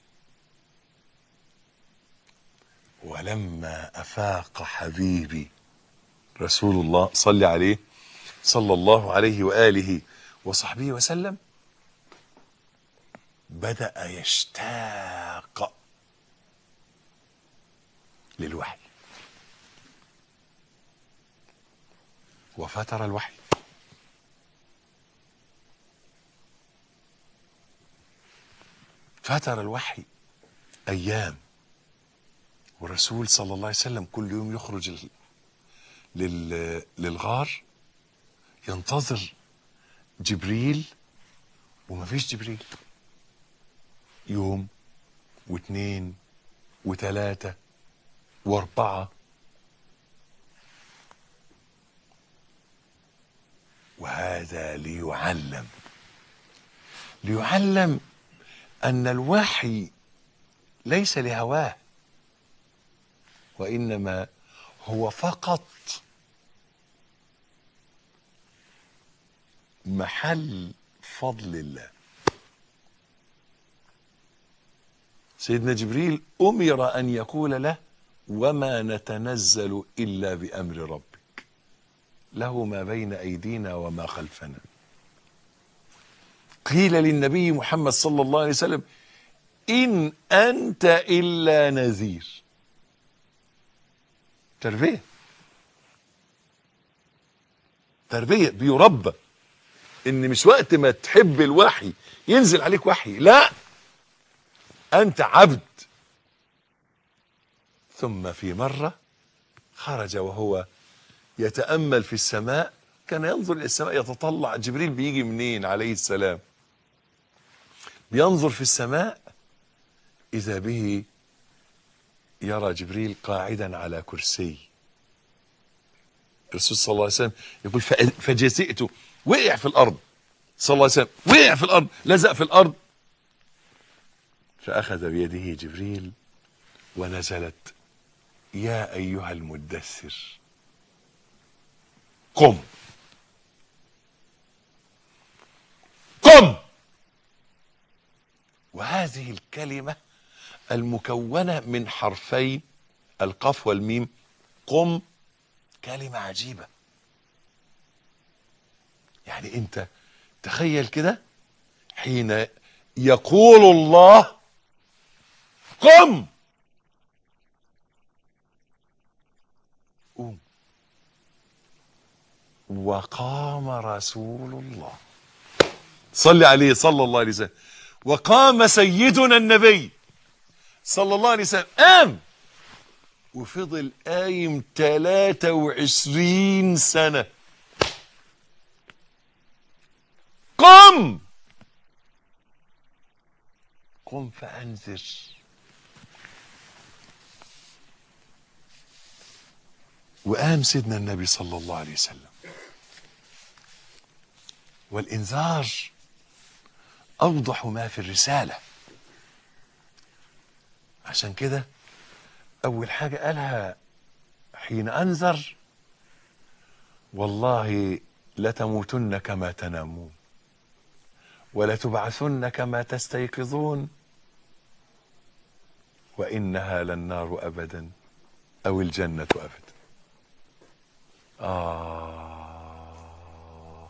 ولما افاق حبيبي رسول الله صلى عليه صلى الله عليه واله وصحبه وسلم بدا يشتاق للوحي وفتر الوحي فتر الوحي ايام والرسول صلى الله عليه وسلم كل يوم يخرج ال- لل... للغار ينتظر جبريل وما فيش جبريل يوم واثنين وثلاثة واربعة وهذا ليعلم ليعلم ان الوحي ليس لهواه وانما هو فقط محل فضل الله سيدنا جبريل أمر أن يقول له وما نتنزل إلا بأمر ربك له ما بين أيدينا وما خلفنا قيل للنبي محمد صلى الله عليه وسلم إن أنت إلا نذير تربية تربية بيربى إن مش وقت ما تحب الوحي ينزل عليك وحي لا أنت عبد ثم في مرة خرج وهو يتأمل في السماء كان ينظر إلى السماء يتطلع جبريل بيجي منين عليه السلام بينظر في السماء إذا به يرى جبريل قاعدا على كرسي الرسول صلى الله عليه وسلم يقول "فأ- فجزئت وقع في الأرض صلى الله عليه وسلم وقع في الأرض لزق في الأرض فأخذ بيده جبريل ونزلت يا أيها المدثر قم قم وهذه الكلمة المكونة من حرفين القاف والميم قم كلمة عجيبة يعني انت تخيل كده حين يقول الله قم قوم وقام رسول الله صلي عليه صلى الله عليه وسلم وقام سيدنا النبي صلى الله عليه وسلم قام وفضل قايم 23 سنة قم قم فأنذر وقام سيدنا النبي صلى الله عليه وسلم والإنذار أوضح ما في الرسالة عشان كده أول حاجة قالها حين أنذر والله لتموتن كما تنامون ولتبعثن كما تستيقظون وإنها للنار أبدا أو الجنة أبدا آه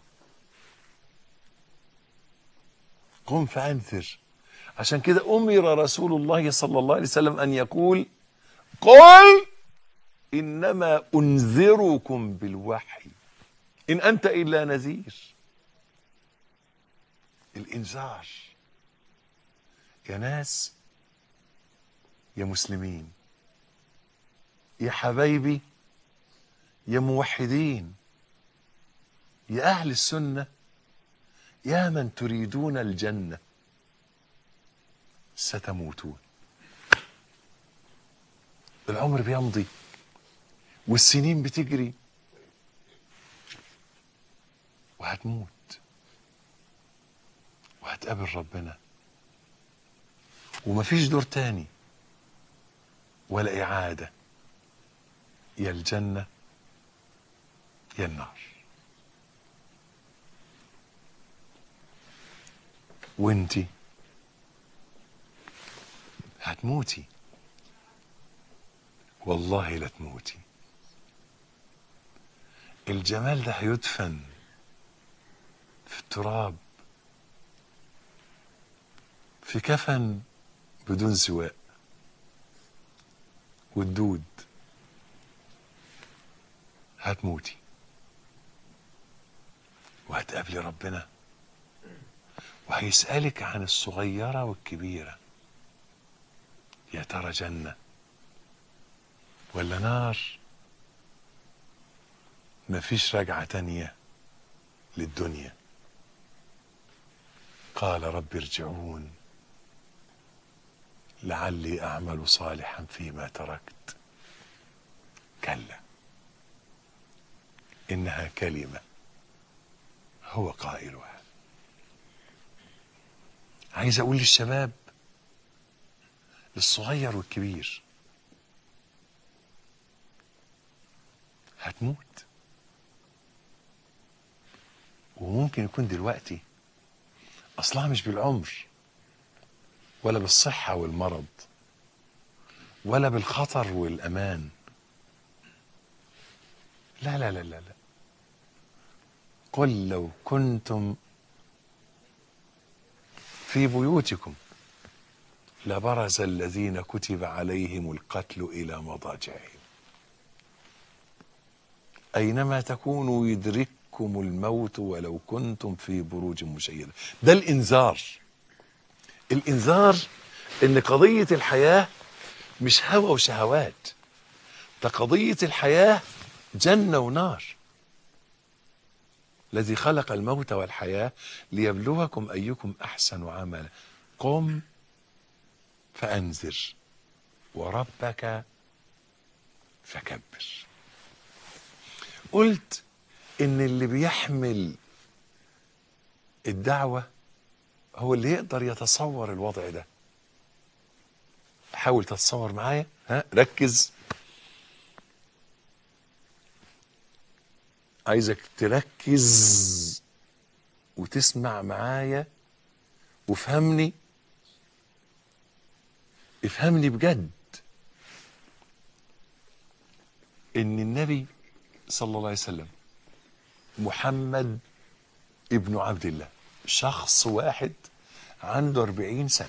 قم فأنذر عشان كده أمر رسول الله صلى الله عليه وسلم أن يقول قل إنما أنذركم بالوحي إن أنت إلا نذير الإنذار يا ناس يا مسلمين يا حبايبي يا موحدين يا أهل السنة يا من تريدون الجنة ستموتون العمر بيمضي والسنين بتجري وهتموت وهتقابل ربنا ومفيش دور تاني ولا إعادة يا الجنة يا النار وانتي هتموتي والله لا تموتي الجمال ده هيدفن في التراب في كفن بدون سواء والدود هتموتي وهتقابلي ربنا وهيسألك عن الصغيرة والكبيرة يا ترى جنة ولا نار مفيش رجعة تانية للدنيا قال رب ارجعون لعلي أعمل صالحا فيما تركت كلا إنها كلمة هو قائلها عايز أقول للشباب للصغير والكبير هتموت وممكن يكون دلوقتي اصلها مش بالعمر ولا بالصحة والمرض ولا بالخطر والأمان لا لا لا لا لا قل لو كنتم في بيوتكم لبرز الذين كتب عليهم القتل إلى مضاجعهم أينما تكونوا يدرككم الموت ولو كنتم في بروج مشيدة ده الإنذار الإنذار إن قضية الحياة مش هوى وشهوات ده قضية الحياة جنة ونار الذي خلق الموت والحياة ليبلوكم أيكم أحسن عملا قم فأنذر وربك فكبر قلت إن اللي بيحمل الدعوة هو اللي يقدر يتصور الوضع ده حاول تتصور معايا ها ركز عايزك تركز وتسمع معايا وافهمني افهمني بجد ان النبي صلى الله عليه وسلم محمد ابن عبد الله شخص واحد عنده أربعين سنة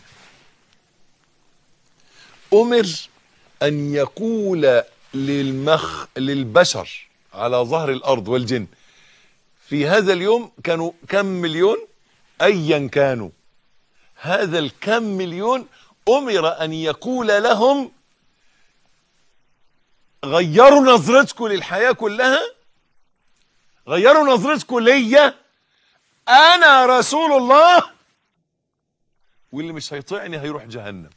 أمر أن يقول للمخ للبشر على ظهر الأرض والجن في هذا اليوم كانوا كم مليون أيا كانوا هذا الكم مليون أمر أن يقول لهم غيروا نظرتكم للحياة كلها غيروا نظرتكم ليا أنا رسول الله واللي مش هيطيعني هيروح جهنم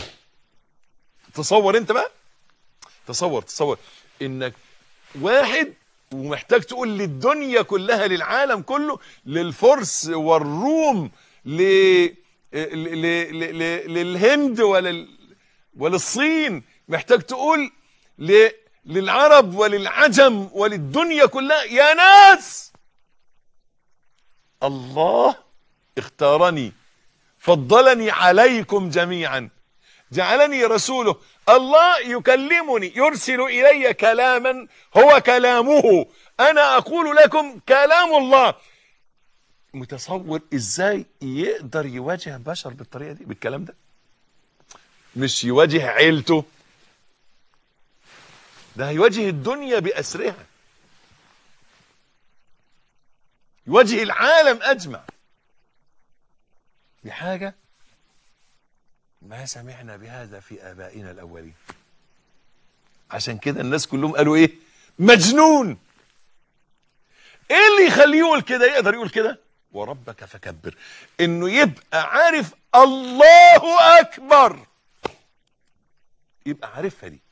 تصور انت بقى تصور تصور انك واحد ومحتاج تقول للدنيا كلها للعالم كله للفرس والروم ل... ل... ل... ل... للهند ولل... وللصين محتاج تقول ل... للعرب وللعجم وللدنيا كلها يا ناس الله اختارني فضلني عليكم جميعا جعلني رسوله الله يكلمني يرسل الي كلاما هو كلامه انا اقول لكم كلام الله متصور ازاي يقدر يواجه بشر بالطريقه دي بالكلام ده مش يواجه عيلته ده هيواجه الدنيا باسرها يواجه العالم اجمع بحاجه ما سمعنا بهذا في آبائنا الأولين عشان كده الناس كلهم قالوا إيه مجنون إيه اللي يخليه يقول كده يقدر يقول كده وربك فكبر إنه يبقى عارف الله أكبر يبقى عارفها دي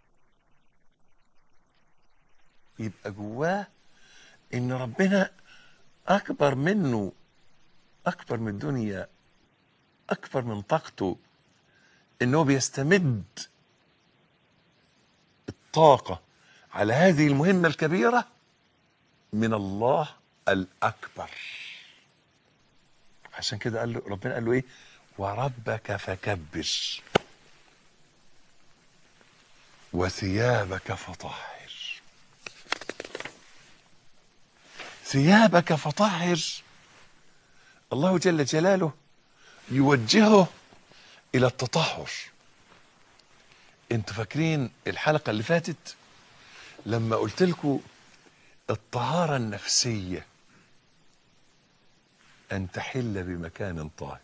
يبقى جواه إن ربنا أكبر منه أكبر من الدنيا أكبر من طاقته انه بيستمد الطاقة على هذه المهمة الكبيرة من الله الأكبر عشان كده قال له ربنا قال له ايه وربك فكبر وثيابك فطهر ثيابك فطهر الله جل جلاله يوجهه الى التطهر انتوا فاكرين الحلقة اللي فاتت لما قلت لكم الطهارة النفسية ان تحل بمكان طاهر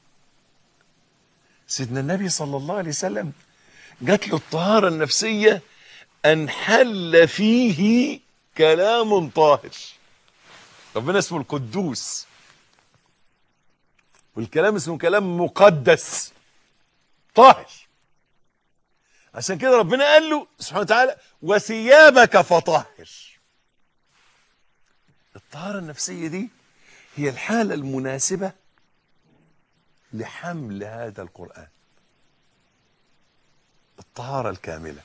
سيدنا النبي صلى الله عليه وسلم جات له الطهارة النفسية ان حل فيه كلام طاهر ربنا اسمه القدوس والكلام اسمه كلام مقدس طاهر عشان كده ربنا قال له سبحانه وتعالى وثيابك فطهر الطهارة النفسية دي هي الحالة المناسبة لحمل هذا القرآن الطهارة الكاملة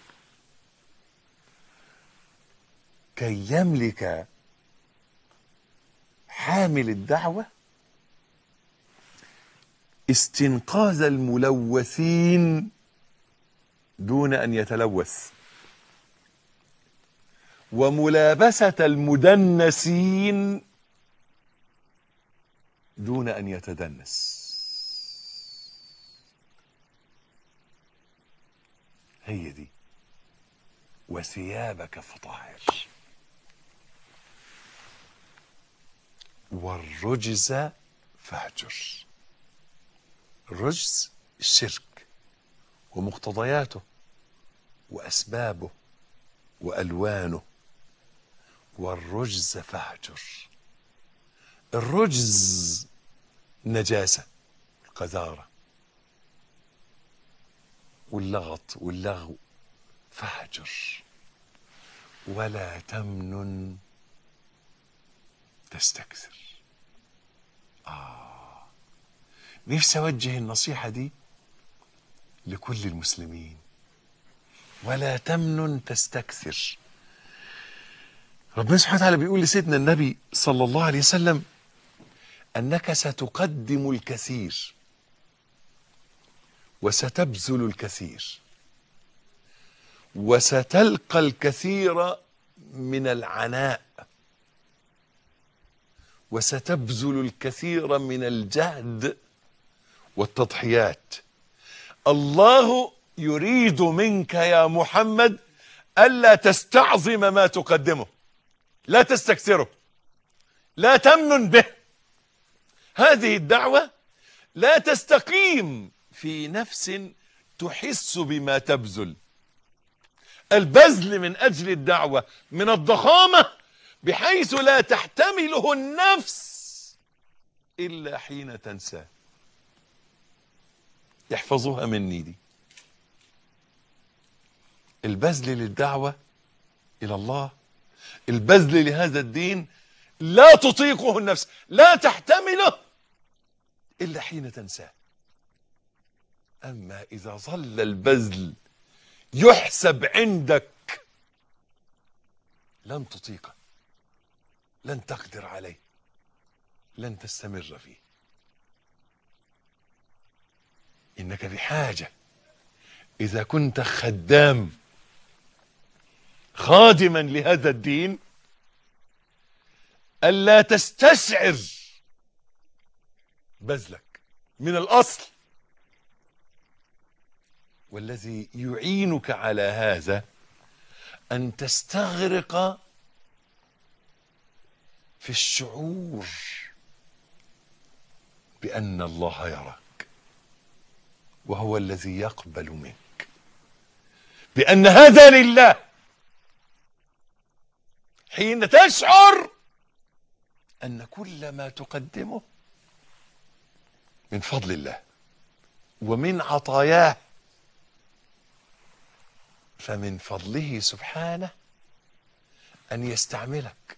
كي يملك حامل الدعوة استنقاذ الملوثين دون ان يتلوث وملابسه المدنسين دون ان يتدنس هي دي وثيابك فطهر والرجز فاهجر الرجز الشرك ومقتضياته واسبابه والوانه والرجز فاهجر الرجز نجاسه قذاره واللغط واللغو فاهجر ولا تمنن تستكثر آه نفسي أوجه النصيحة دي لكل المسلمين ولا تمنن تستكثر ربنا سبحانه وتعالى بيقول لسيدنا النبي صلى الله عليه وسلم أنك ستقدم الكثير وستبذل الكثير وستلقى الكثير من العناء وستبذل الكثير من الجهد والتضحيات الله يريد منك يا محمد الا تستعظم ما تقدمه لا تستكثره لا تمنن به هذه الدعوه لا تستقيم في نفس تحس بما تبذل البذل من اجل الدعوه من الضخامه بحيث لا تحتمله النفس الا حين تنساه احفظوها مني دي البذل للدعوه الى الله البذل لهذا الدين لا تطيقه النفس لا تحتمله الا حين تنساه اما اذا ظل البذل يحسب عندك لن تطيقه لن تقدر عليه لن تستمر فيه انك بحاجه اذا كنت خدام خادما لهذا الدين الا تستشعر بذلك من الاصل والذي يعينك على هذا ان تستغرق في الشعور بان الله يراك وهو الذي يقبل منك بان هذا لله حين تشعر ان كل ما تقدمه من فضل الله ومن عطاياه فمن فضله سبحانه ان يستعملك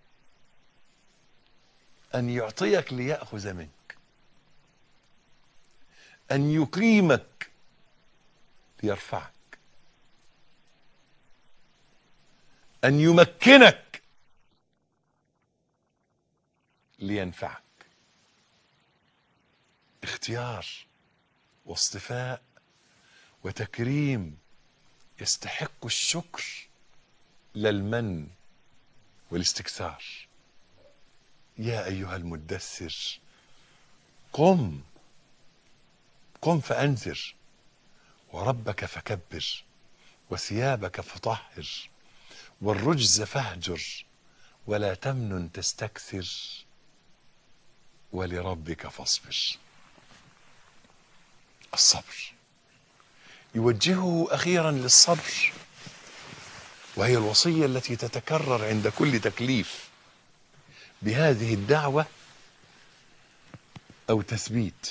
ان يعطيك لياخذ منك ان يقيمك ليرفعك ان يمكنك لينفعك اختيار واصطفاء وتكريم يستحق الشكر لا المن والاستكثار يا ايها المدثر قم قم فانذر وربك فكبر وثيابك فطهر والرجز فاهجر ولا تمنن تستكثر ولربك فاصبر الصبر يوجهه اخيرا للصبر وهي الوصيه التي تتكرر عند كل تكليف بهذه الدعوه او تثبيت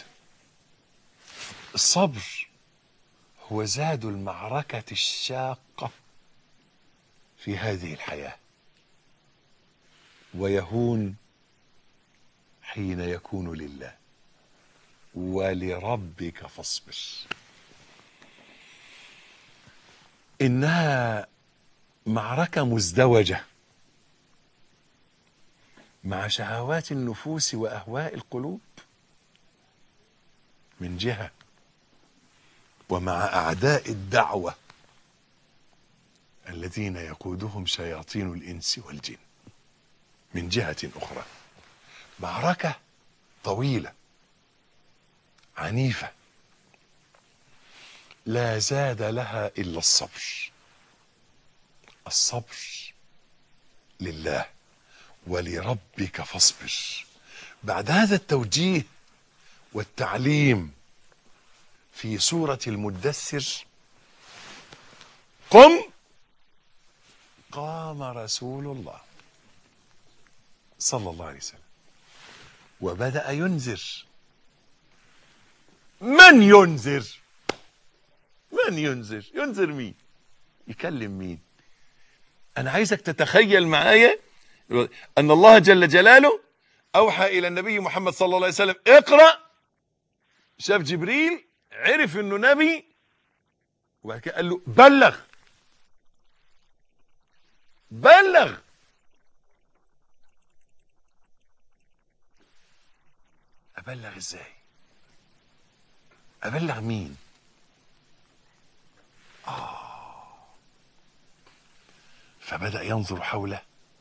الصبر هو زاد المعركه الشاقه في هذه الحياه ويهون حين يكون لله ولربك فاصبر انها معركه مزدوجه مع شهوات النفوس واهواء القلوب من جهة ومع أعداء الدعوة الذين يقودهم شياطين الإنس والجن من جهة أخرى معركة طويلة عنيفة لا زاد لها إلا الصبر الصبر لله ولربك فاصبر بعد هذا التوجيه والتعليم في سورة المدثر قم قام رسول الله صلى الله عليه وسلم وبدأ ينذر من ينذر من ينذر ينذر مين يكلم مين انا عايزك تتخيل معايا ان الله جل جلاله اوحى الى النبي محمد صلى الله عليه وسلم اقرا شاف جبريل عرف انه نبي وبعد كده قال له بلغ بلغ ابلغ ازاي ابلغ مين فبدأ ينظر حوله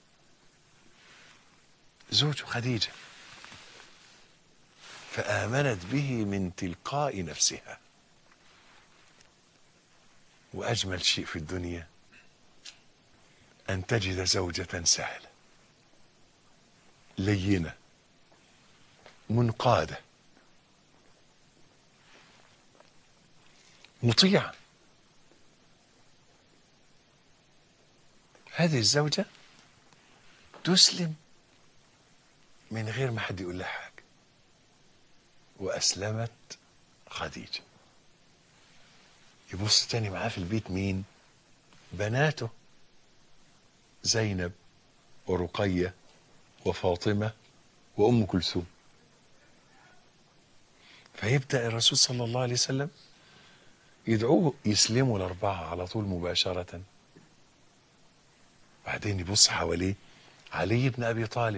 زوجه خديجة فآمنت به من تلقاء نفسها وأجمل شيء في الدنيا أن تجد زوجة سهلة لينة منقادة مطيعة هذه الزوجة تسلم من غير ما حد يقول لها حاجة وأسلمت خديجة يبص تاني معاه في البيت مين بناته زينب ورقية وفاطمة وأم كلثوم فيبدأ الرسول صلى الله عليه وسلم يدعوه يسلموا الأربعة على طول مباشرةً بعدين يبص حواليه علي بن ابي طالب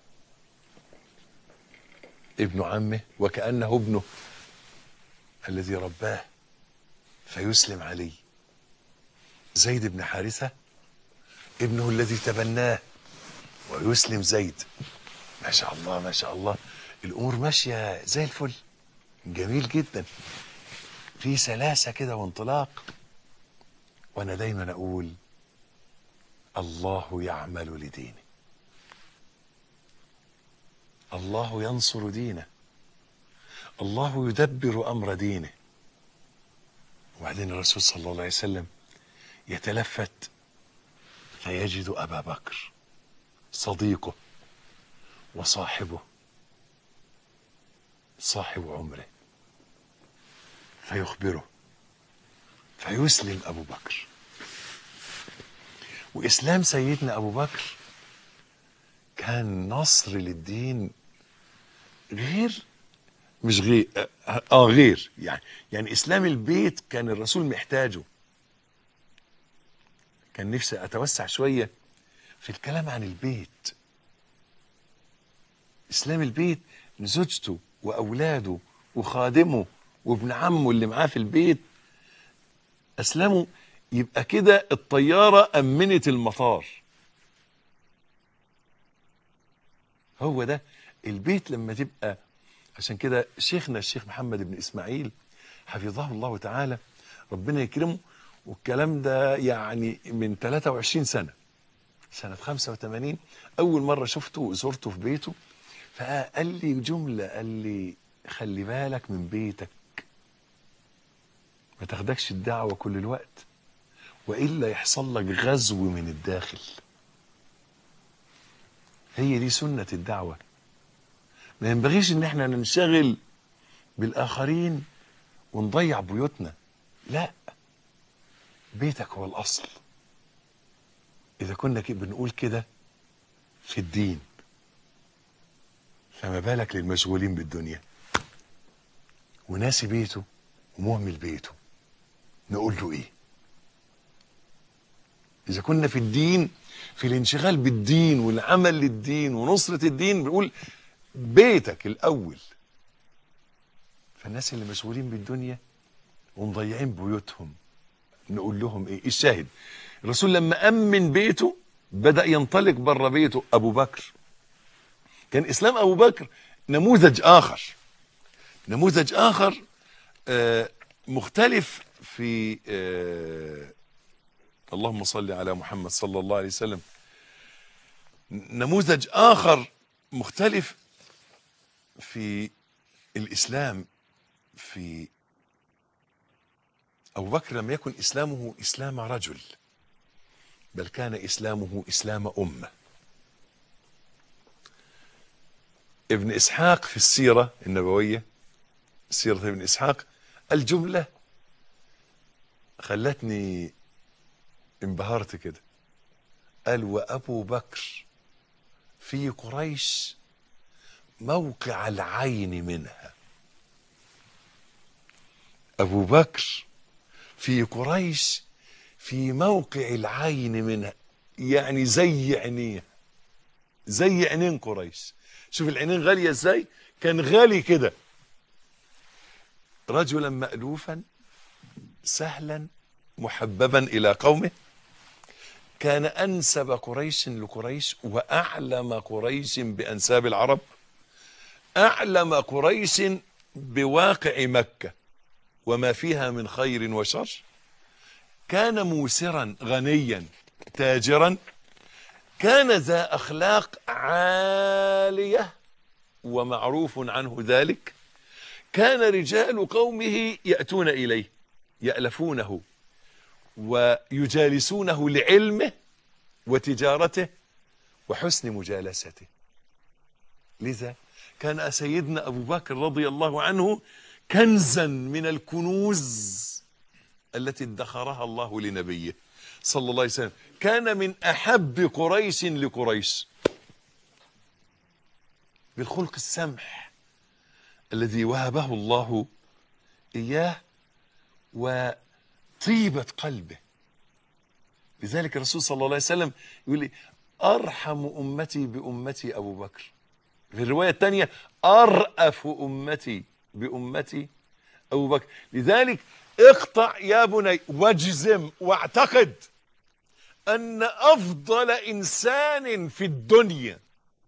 ابن عمه وكانه ابنه الذي رباه فيسلم علي زيد بن حارثه ابنه الذي تبناه ويسلم زيد ما شاء الله ما شاء الله الامور ماشيه زي الفل جميل جدا في سلاسه كده وانطلاق وانا دايما اقول الله يعمل لدينه الله ينصر دينه الله يدبر امر دينه وبعدين الرسول صلى الله عليه وسلم يتلفت فيجد ابا بكر صديقه وصاحبه صاحب عمره فيخبره فيسلم ابو بكر واسلام سيدنا ابو بكر كان نصر للدين غير مش غير اه آه، غير يعني يعني اسلام البيت كان الرسول محتاجه كان نفسي اتوسع شويه في الكلام عن البيت اسلام البيت ان زوجته واولاده وخادمه وابن عمه اللي معاه في البيت اسلموا يبقى كده الطياره امنت المطار هو ده البيت لما تبقى عشان كده شيخنا الشيخ محمد بن اسماعيل حفظه الله تعالى ربنا يكرمه والكلام ده يعني من 23 سنه سنه 85 اول مره شفته وزرته في بيته فقال لي جمله قال لي خلي بالك من بيتك ما تاخدكش الدعوه كل الوقت والا يحصل لك غزو من الداخل هي دي سنه الدعوه ما ينبغيش ان احنا ننشغل بالاخرين ونضيع بيوتنا لا بيتك هو الاصل اذا كنا كي- بنقول كده في الدين فما بالك للمشغولين بالدنيا وناسي بيته ومهمل بيته نقول له ايه اذا كنا في الدين في الانشغال بالدين والعمل للدين ونصرة الدين بنقول بيتك الاول فالناس اللي مشغولين بالدنيا ومضيعين بيوتهم نقول لهم ايه الشاهد الرسول لما امن بيته بدا ينطلق بره بيته ابو بكر كان اسلام ابو بكر نموذج اخر نموذج اخر آه مختلف في آه اللهم صل على محمد صلى الله عليه وسلم نموذج اخر مختلف في الاسلام في ابو بكر لم يكن اسلامه اسلام رجل بل كان اسلامه اسلام امه ابن اسحاق في السيره النبويه سيره ابن اسحاق الجمله خلتني انبهرت كده قال وابو بكر في قريش موقع العين منها ابو بكر في قريش في موقع العين منها يعني زي عينيه زي عينين قريش شوف العينين غاليه ازاي كان غالي كده رجلا مألوفا سهلا محببا الى قومه كان انسب قريش لقريش واعلم قريش بانساب العرب اعلم قريش بواقع مكه وما فيها من خير وشر كان موسرا غنيا تاجرا كان ذا اخلاق عاليه ومعروف عنه ذلك كان رجال قومه ياتون اليه يالفونه ويجالسونه لعلمه وتجارته وحسن مجالسته لذا كان سيدنا ابو بكر رضي الله عنه كنزا من الكنوز التي ادخرها الله لنبيه صلى الله عليه وسلم كان من احب قريش لقريش بالخلق السمح الذي وهبه الله اياه وطيبه قلبه لذلك الرسول صلى الله عليه وسلم يقول لي ارحم امتي بامتي ابو بكر في الروايه الثانيه ارأف امتي بامتي ابو بكر لذلك اقطع يا بني واجزم واعتقد ان افضل انسان في الدنيا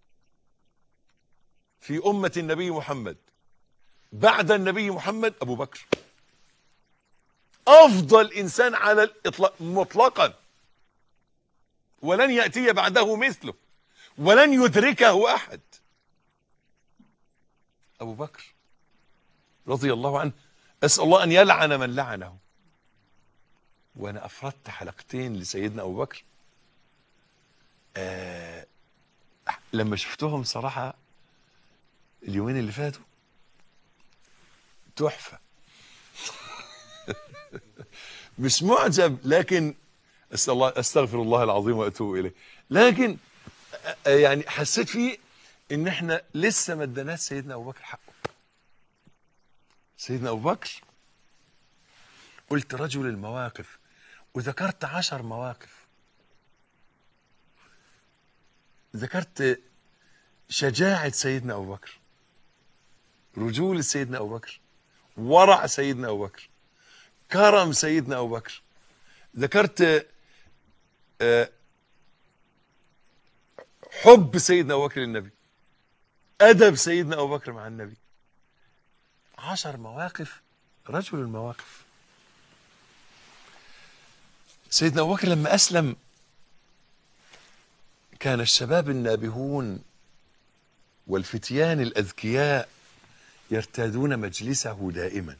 في امه النبي محمد بعد النبي محمد ابو بكر افضل انسان على الاطلاق مطلقا ولن ياتي بعده مثله ولن يدركه احد ابو بكر رضي الله عنه اسال الله ان يلعن من لعنه وانا افردت حلقتين لسيدنا ابو بكر آه لما شفتهم صراحه اليومين اللي فاتوا تحفه مش معجب لكن أسأل الله استغفر الله العظيم واتوب اليه لكن يعني حسيت فيه ان احنا لسه ما اديناش سيدنا ابو بكر حقه سيدنا ابو بكر قلت رجل المواقف وذكرت عشر مواقف ذكرت شجاعة سيدنا أبو بكر رجول سيدنا أبو بكر ورع سيدنا أبو بكر كرم سيدنا أبو بكر ذكرت حب سيدنا أبو بكر للنبي أدب سيدنا أبو بكر مع النبي عشر مواقف رجل المواقف سيدنا أبو بكر لما أسلم كان الشباب النابهون والفتيان الأذكياء يرتادون مجلسه دائما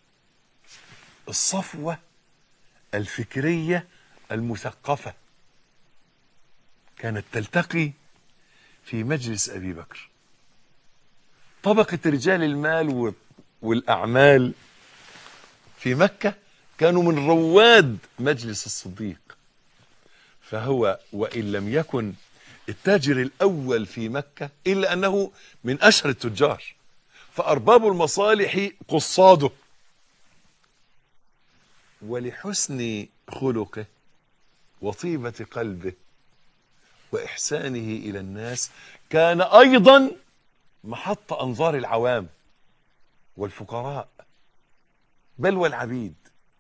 الصفوة الفكرية المثقفة كانت تلتقي في مجلس أبي بكر طبقة رجال المال والأعمال في مكة كانوا من رواد مجلس الصديق فهو وإن لم يكن التاجر الأول في مكة إلا أنه من أشهر التجار فأرباب المصالح قصاده ولحسن خلقه وطيبة قلبه وإحسانه إلى الناس كان أيضا محط أنظار العوام والفقراء بل والعبيد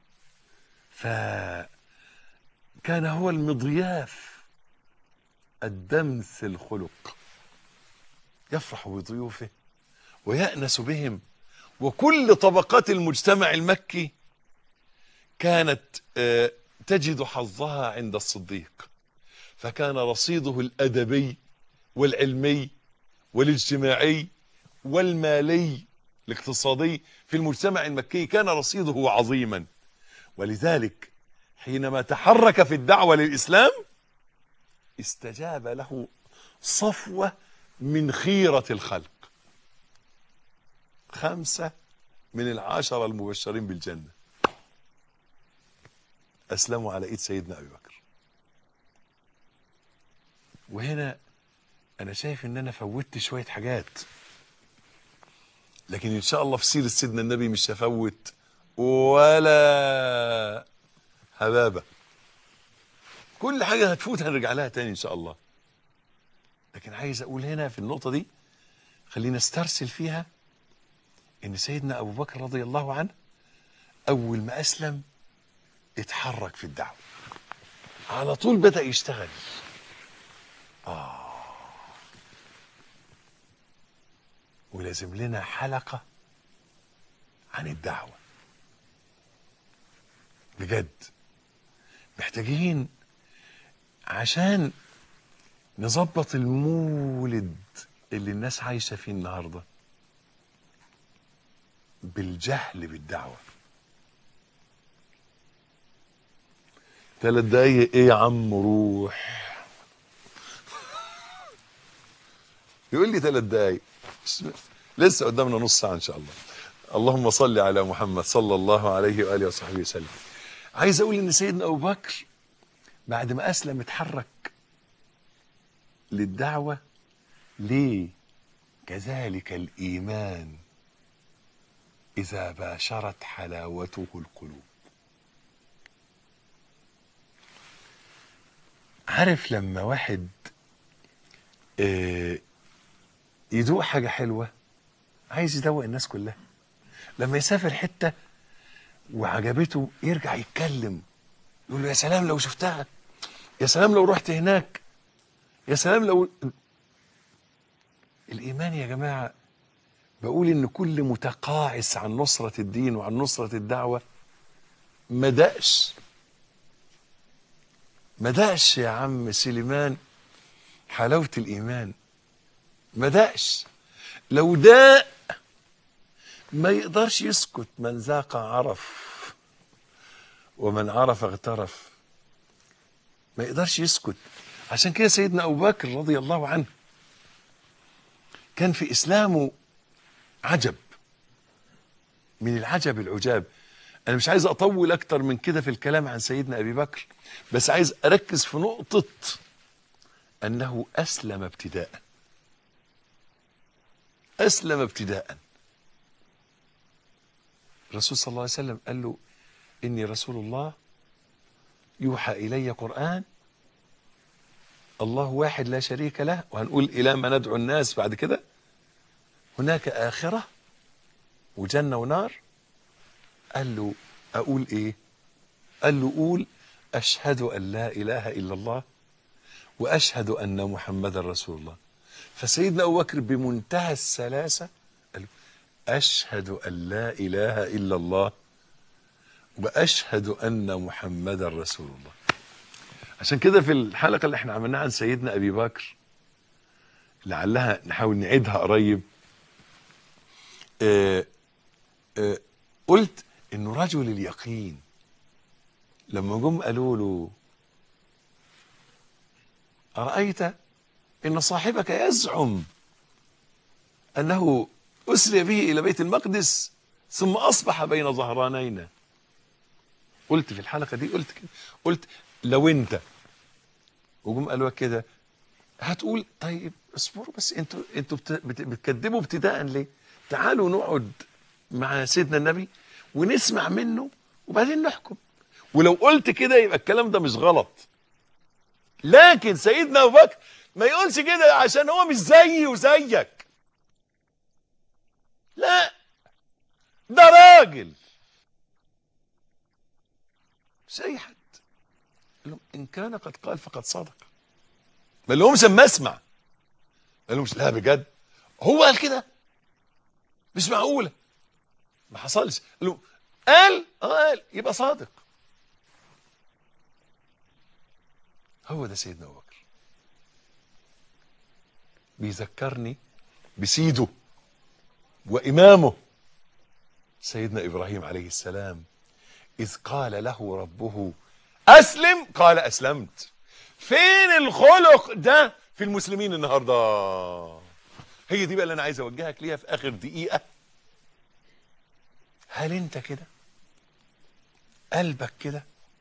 فكان هو المضياف الدمث الخلق يفرح بضيوفه ويأنس بهم وكل طبقات المجتمع المكي كانت آه، تجد حظها عند الصديق فكان رصيده الأدبي والعلمي والاجتماعي والمالي الاقتصادي في المجتمع المكي كان رصيده عظيما ولذلك حينما تحرك في الدعوة للإسلام استجاب له صفوة من خيرة الخلق خمسة من العشرة المبشرين بالجنة أسلموا على إيد سيدنا أبي بكر وهنا أنا شايف إن أنا فوتت شوية حاجات لكن إن شاء الله في سيرة سيدنا النبي مش هفوت ولا هبابة كل حاجة هتفوت هنرجع لها تاني إن شاء الله لكن عايز أقول هنا في النقطة دي خلينا استرسل فيها إن سيدنا أبو بكر رضي الله عنه أول ما أسلم اتحرك في الدعوة على طول بدأ يشتغل آه ولازم لنا حلقة عن الدعوة بجد محتاجين عشان نظبط المولد اللي الناس عايشة فيه النهاردة بالجهل بالدعوة ثلاث دقايق ايه يا عم روح يقول لي ثلاث دقايق لسه قدامنا نص ساعة ان شاء الله اللهم صل على محمد صلى الله عليه وآله وصحبه وسلم عايز اقول ان سيدنا ابو بكر بعد ما اسلم اتحرك للدعوة ليه كذلك الإيمان إذا باشرت حلاوته القلوب عارف لما واحد آه، يدوق حاجة حلوة عايز يدوق الناس كلها لما يسافر حتة وعجبته يرجع يتكلم يقول له يا سلام لو شفتها يا سلام لو رحت هناك يا سلام لو الإيمان يا جماعة بقول إن كل متقاعس عن نصرة الدين وعن نصرة الدعوة ما دقش ما دقش يا عم سليمان حلاوة الإيمان ما دقش لو داق ما يقدرش يسكت من ذاق عرف ومن عرف اغترف ما يقدرش يسكت عشان كده سيدنا أبو بكر رضي الله عنه كان في إسلامه عجب من العجب العجاب أنا مش عايز أطول أكتر من كده في الكلام عن سيدنا أبي بكر بس عايز أركز في نقطة أنه أسلم ابتداء أسلم ابتداء الرسول صلى الله عليه وسلم قال له إني رسول الله يوحى إلي قرآن الله واحد لا شريك له وهنقول إلى ما ندعو الناس بعد كده هناك آخرة وجنة ونار قال له أقول إيه قال له قول أشهد أن لا إله إلا الله وأشهد أن محمد رسول الله فسيدنا أبو بكر بمنتهى السلاسة قال له أشهد أن لا إله إلا الله وأشهد أن محمد رسول الله عشان كده في الحلقة اللي احنا عملناها عن سيدنا أبي بكر لعلها نحاول نعيدها قريب اه اه قلت انه رجل اليقين لما جم قالوا له أرأيت إن صاحبك يزعم أنه أسري به إلى بيت المقدس ثم أصبح بين ظهرانينا قلت في الحلقة دي قلت كده قلت لو أنت وجم قالوا كده هتقول طيب اصبروا بس انتوا انتوا بت- بت- بتكذبوا ابتداء ليه؟ تعالوا نقعد مع سيدنا النبي ونسمع منه وبعدين نحكم ولو قلت كده يبقى الكلام ده مش غلط لكن سيدنا ابو بكر ما يقولش كده عشان هو مش زيي وزيك لا ده راجل مش اي حد قال لهم ان كان قد قال فقد صدق ما لهمش اما اسمع قال لهمش لا بجد هو قال كده مش معقوله ما حصلش قال له قال اه قال يبقى صادق هو ده سيدنا ابو بكر بيذكرني بسيده وامامه سيدنا ابراهيم عليه السلام اذ قال له ربه اسلم قال اسلمت فين الخلق ده في المسلمين النهارده هي دي بقى اللي انا عايز اوجهك ليها في اخر دقيقه هل انت كده قلبك كده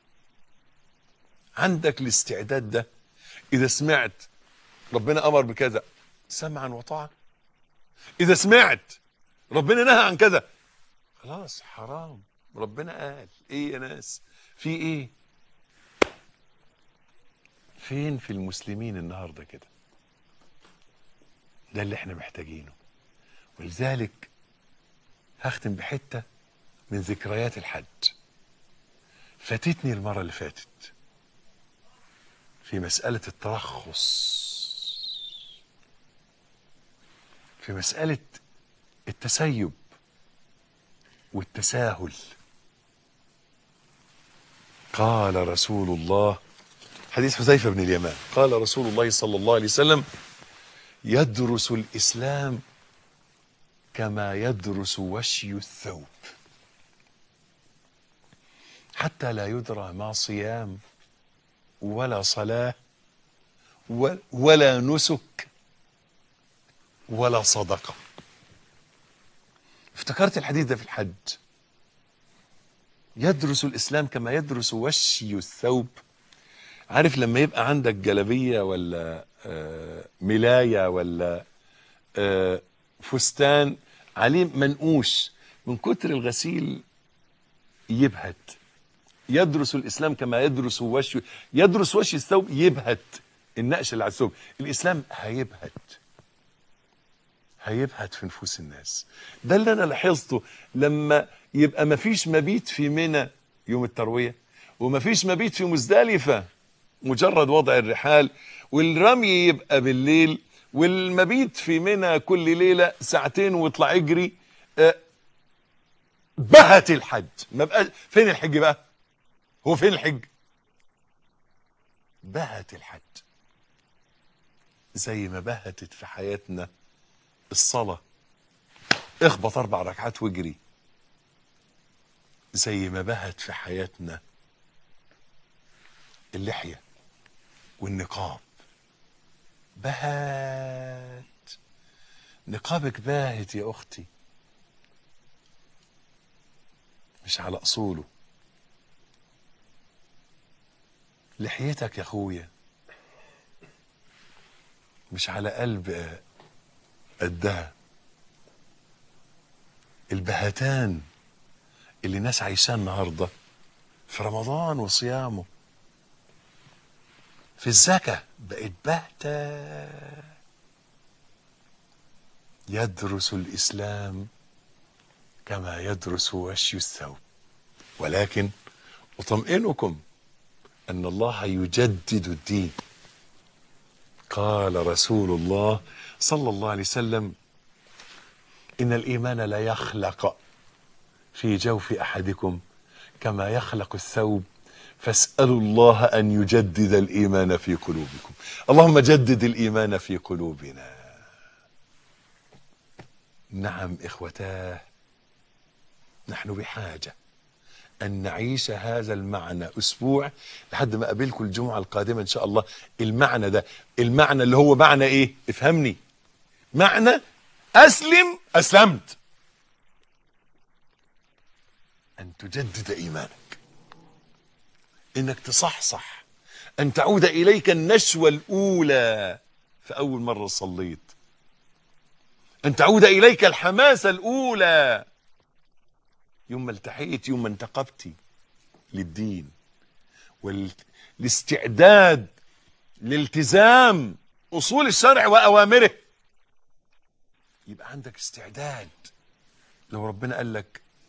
عندك الاستعداد ده اذا سمعت ربنا امر بكذا سمعا وطاعه اذا سمعت ربنا نهى عن كذا خلاص حرام ربنا قال ايه يا ناس في ايه فين في المسلمين النهارده كده ده اللي احنا محتاجينه ولذلك هختم بحته من ذكريات الحج فاتتني المره اللي فاتت في مساله الترخص في مساله التسيب والتساهل قال رسول الله حديث حذيفه بن اليمان قال رسول الله صلى الله عليه وسلم يدرس الاسلام كما يدرس وشي الثوب حتى لا يدرى ما صيام ولا صلاه و- ولا نسك ولا صدقه افتكرت الحديث ده في الحج يدرس الاسلام كما يدرس وشي الثوب عارف لما يبقى عندك جلبيه ولا آه، ملايه ولا آه، فستان عليه منقوش من كتر الغسيل يبهت يدرس الاسلام كما يدرس وشي يدرس وشي الثوب يبهت النقش اللي على الثوب الاسلام هيبهت هيبهت في نفوس الناس ده اللي انا لاحظته لما يبقى مفيش مبيت في منى يوم الترويه ومفيش مبيت في مزدلفه مجرد وضع الرحال والرمي يبقى بالليل والمبيت في منى كل ليله ساعتين واطلع اجري آه، بهت الحج ما بقى فين الحج بقى هو فين الحج بهت الحج زي ما بهتت في حياتنا الصلاة اخبط اربع ركعات واجري زي ما بهت في حياتنا اللحية والنقاب بهت نقابك باهت يا اختي مش على اصوله لحيتك يا اخويا مش على قلب قدها البهتان اللي ناس عايشاه النهارده في رمضان وصيامه في الزكاة بقت بهتة يدرس الإسلام كما يدرس وشي الثوب ولكن أطمئنكم أن الله يجدد الدين قال رسول الله صلى الله عليه وسلم إن الإيمان لا يخلق في جوف أحدكم كما يخلق الثوب فاسألوا الله أن يجدد الإيمان في قلوبكم اللهم جدد الإيمان في قلوبنا نعم إخوتاه نحن بحاجة أن نعيش هذا المعنى أسبوع لحد ما أقابلكم الجمعة القادمة إن شاء الله المعنى ده المعنى اللي هو معنى إيه افهمني معنى أسلم أسلمت أن تجدد إيمانك إنك تصحصح أن تعود إليك النشوة الأولى في أول مرة صليت أن تعود إليك الحماسة الأولى يوم ما التحيت يوم ما انتقبت للدين والاستعداد لالتزام أصول الشرع وأوامره يبقى عندك استعداد لو ربنا قال لك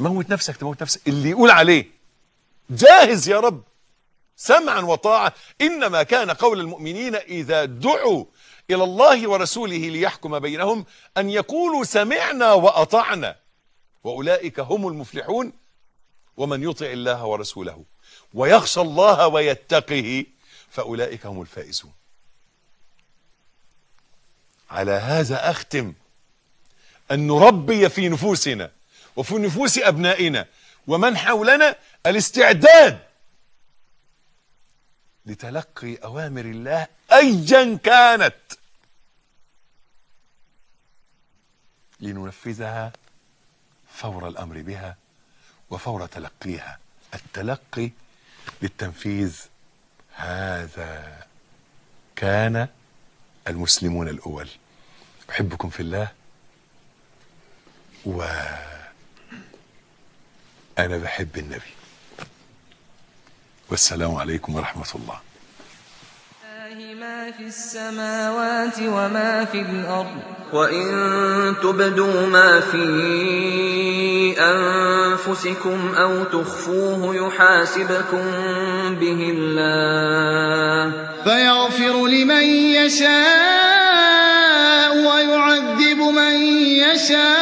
موت نفسك تموت نفسك اللي يقول عليه جاهز يا رب سمعا وطاعة إنما كان قول المؤمنين إذا دعوا إلى الله ورسوله ليحكم بينهم أن يقولوا سمعنا وأطعنا وأولئك هم المفلحون ومن يطع الله ورسوله ويخشى الله ويتقه فأولئك هم الفائزون على هذا أختم أن نربي في نفوسنا وفي نفوس أبنائنا ومن حولنا الاستعداد لتلقي أوامر الله أيا كانت لننفذها فور الأمر بها وفور تلقيها التلقي للتنفيذ هذا كان المسلمون الأول أحبكم في الله و أنا بحب النبي والسلام عليكم ورحمة الله لله ما في السماوات وما في الأرض وإن تبدوا ما في أنفسكم أو تخفوه يحاسبكم به الله فيغفر لمن يشاء ويعذب من يشاء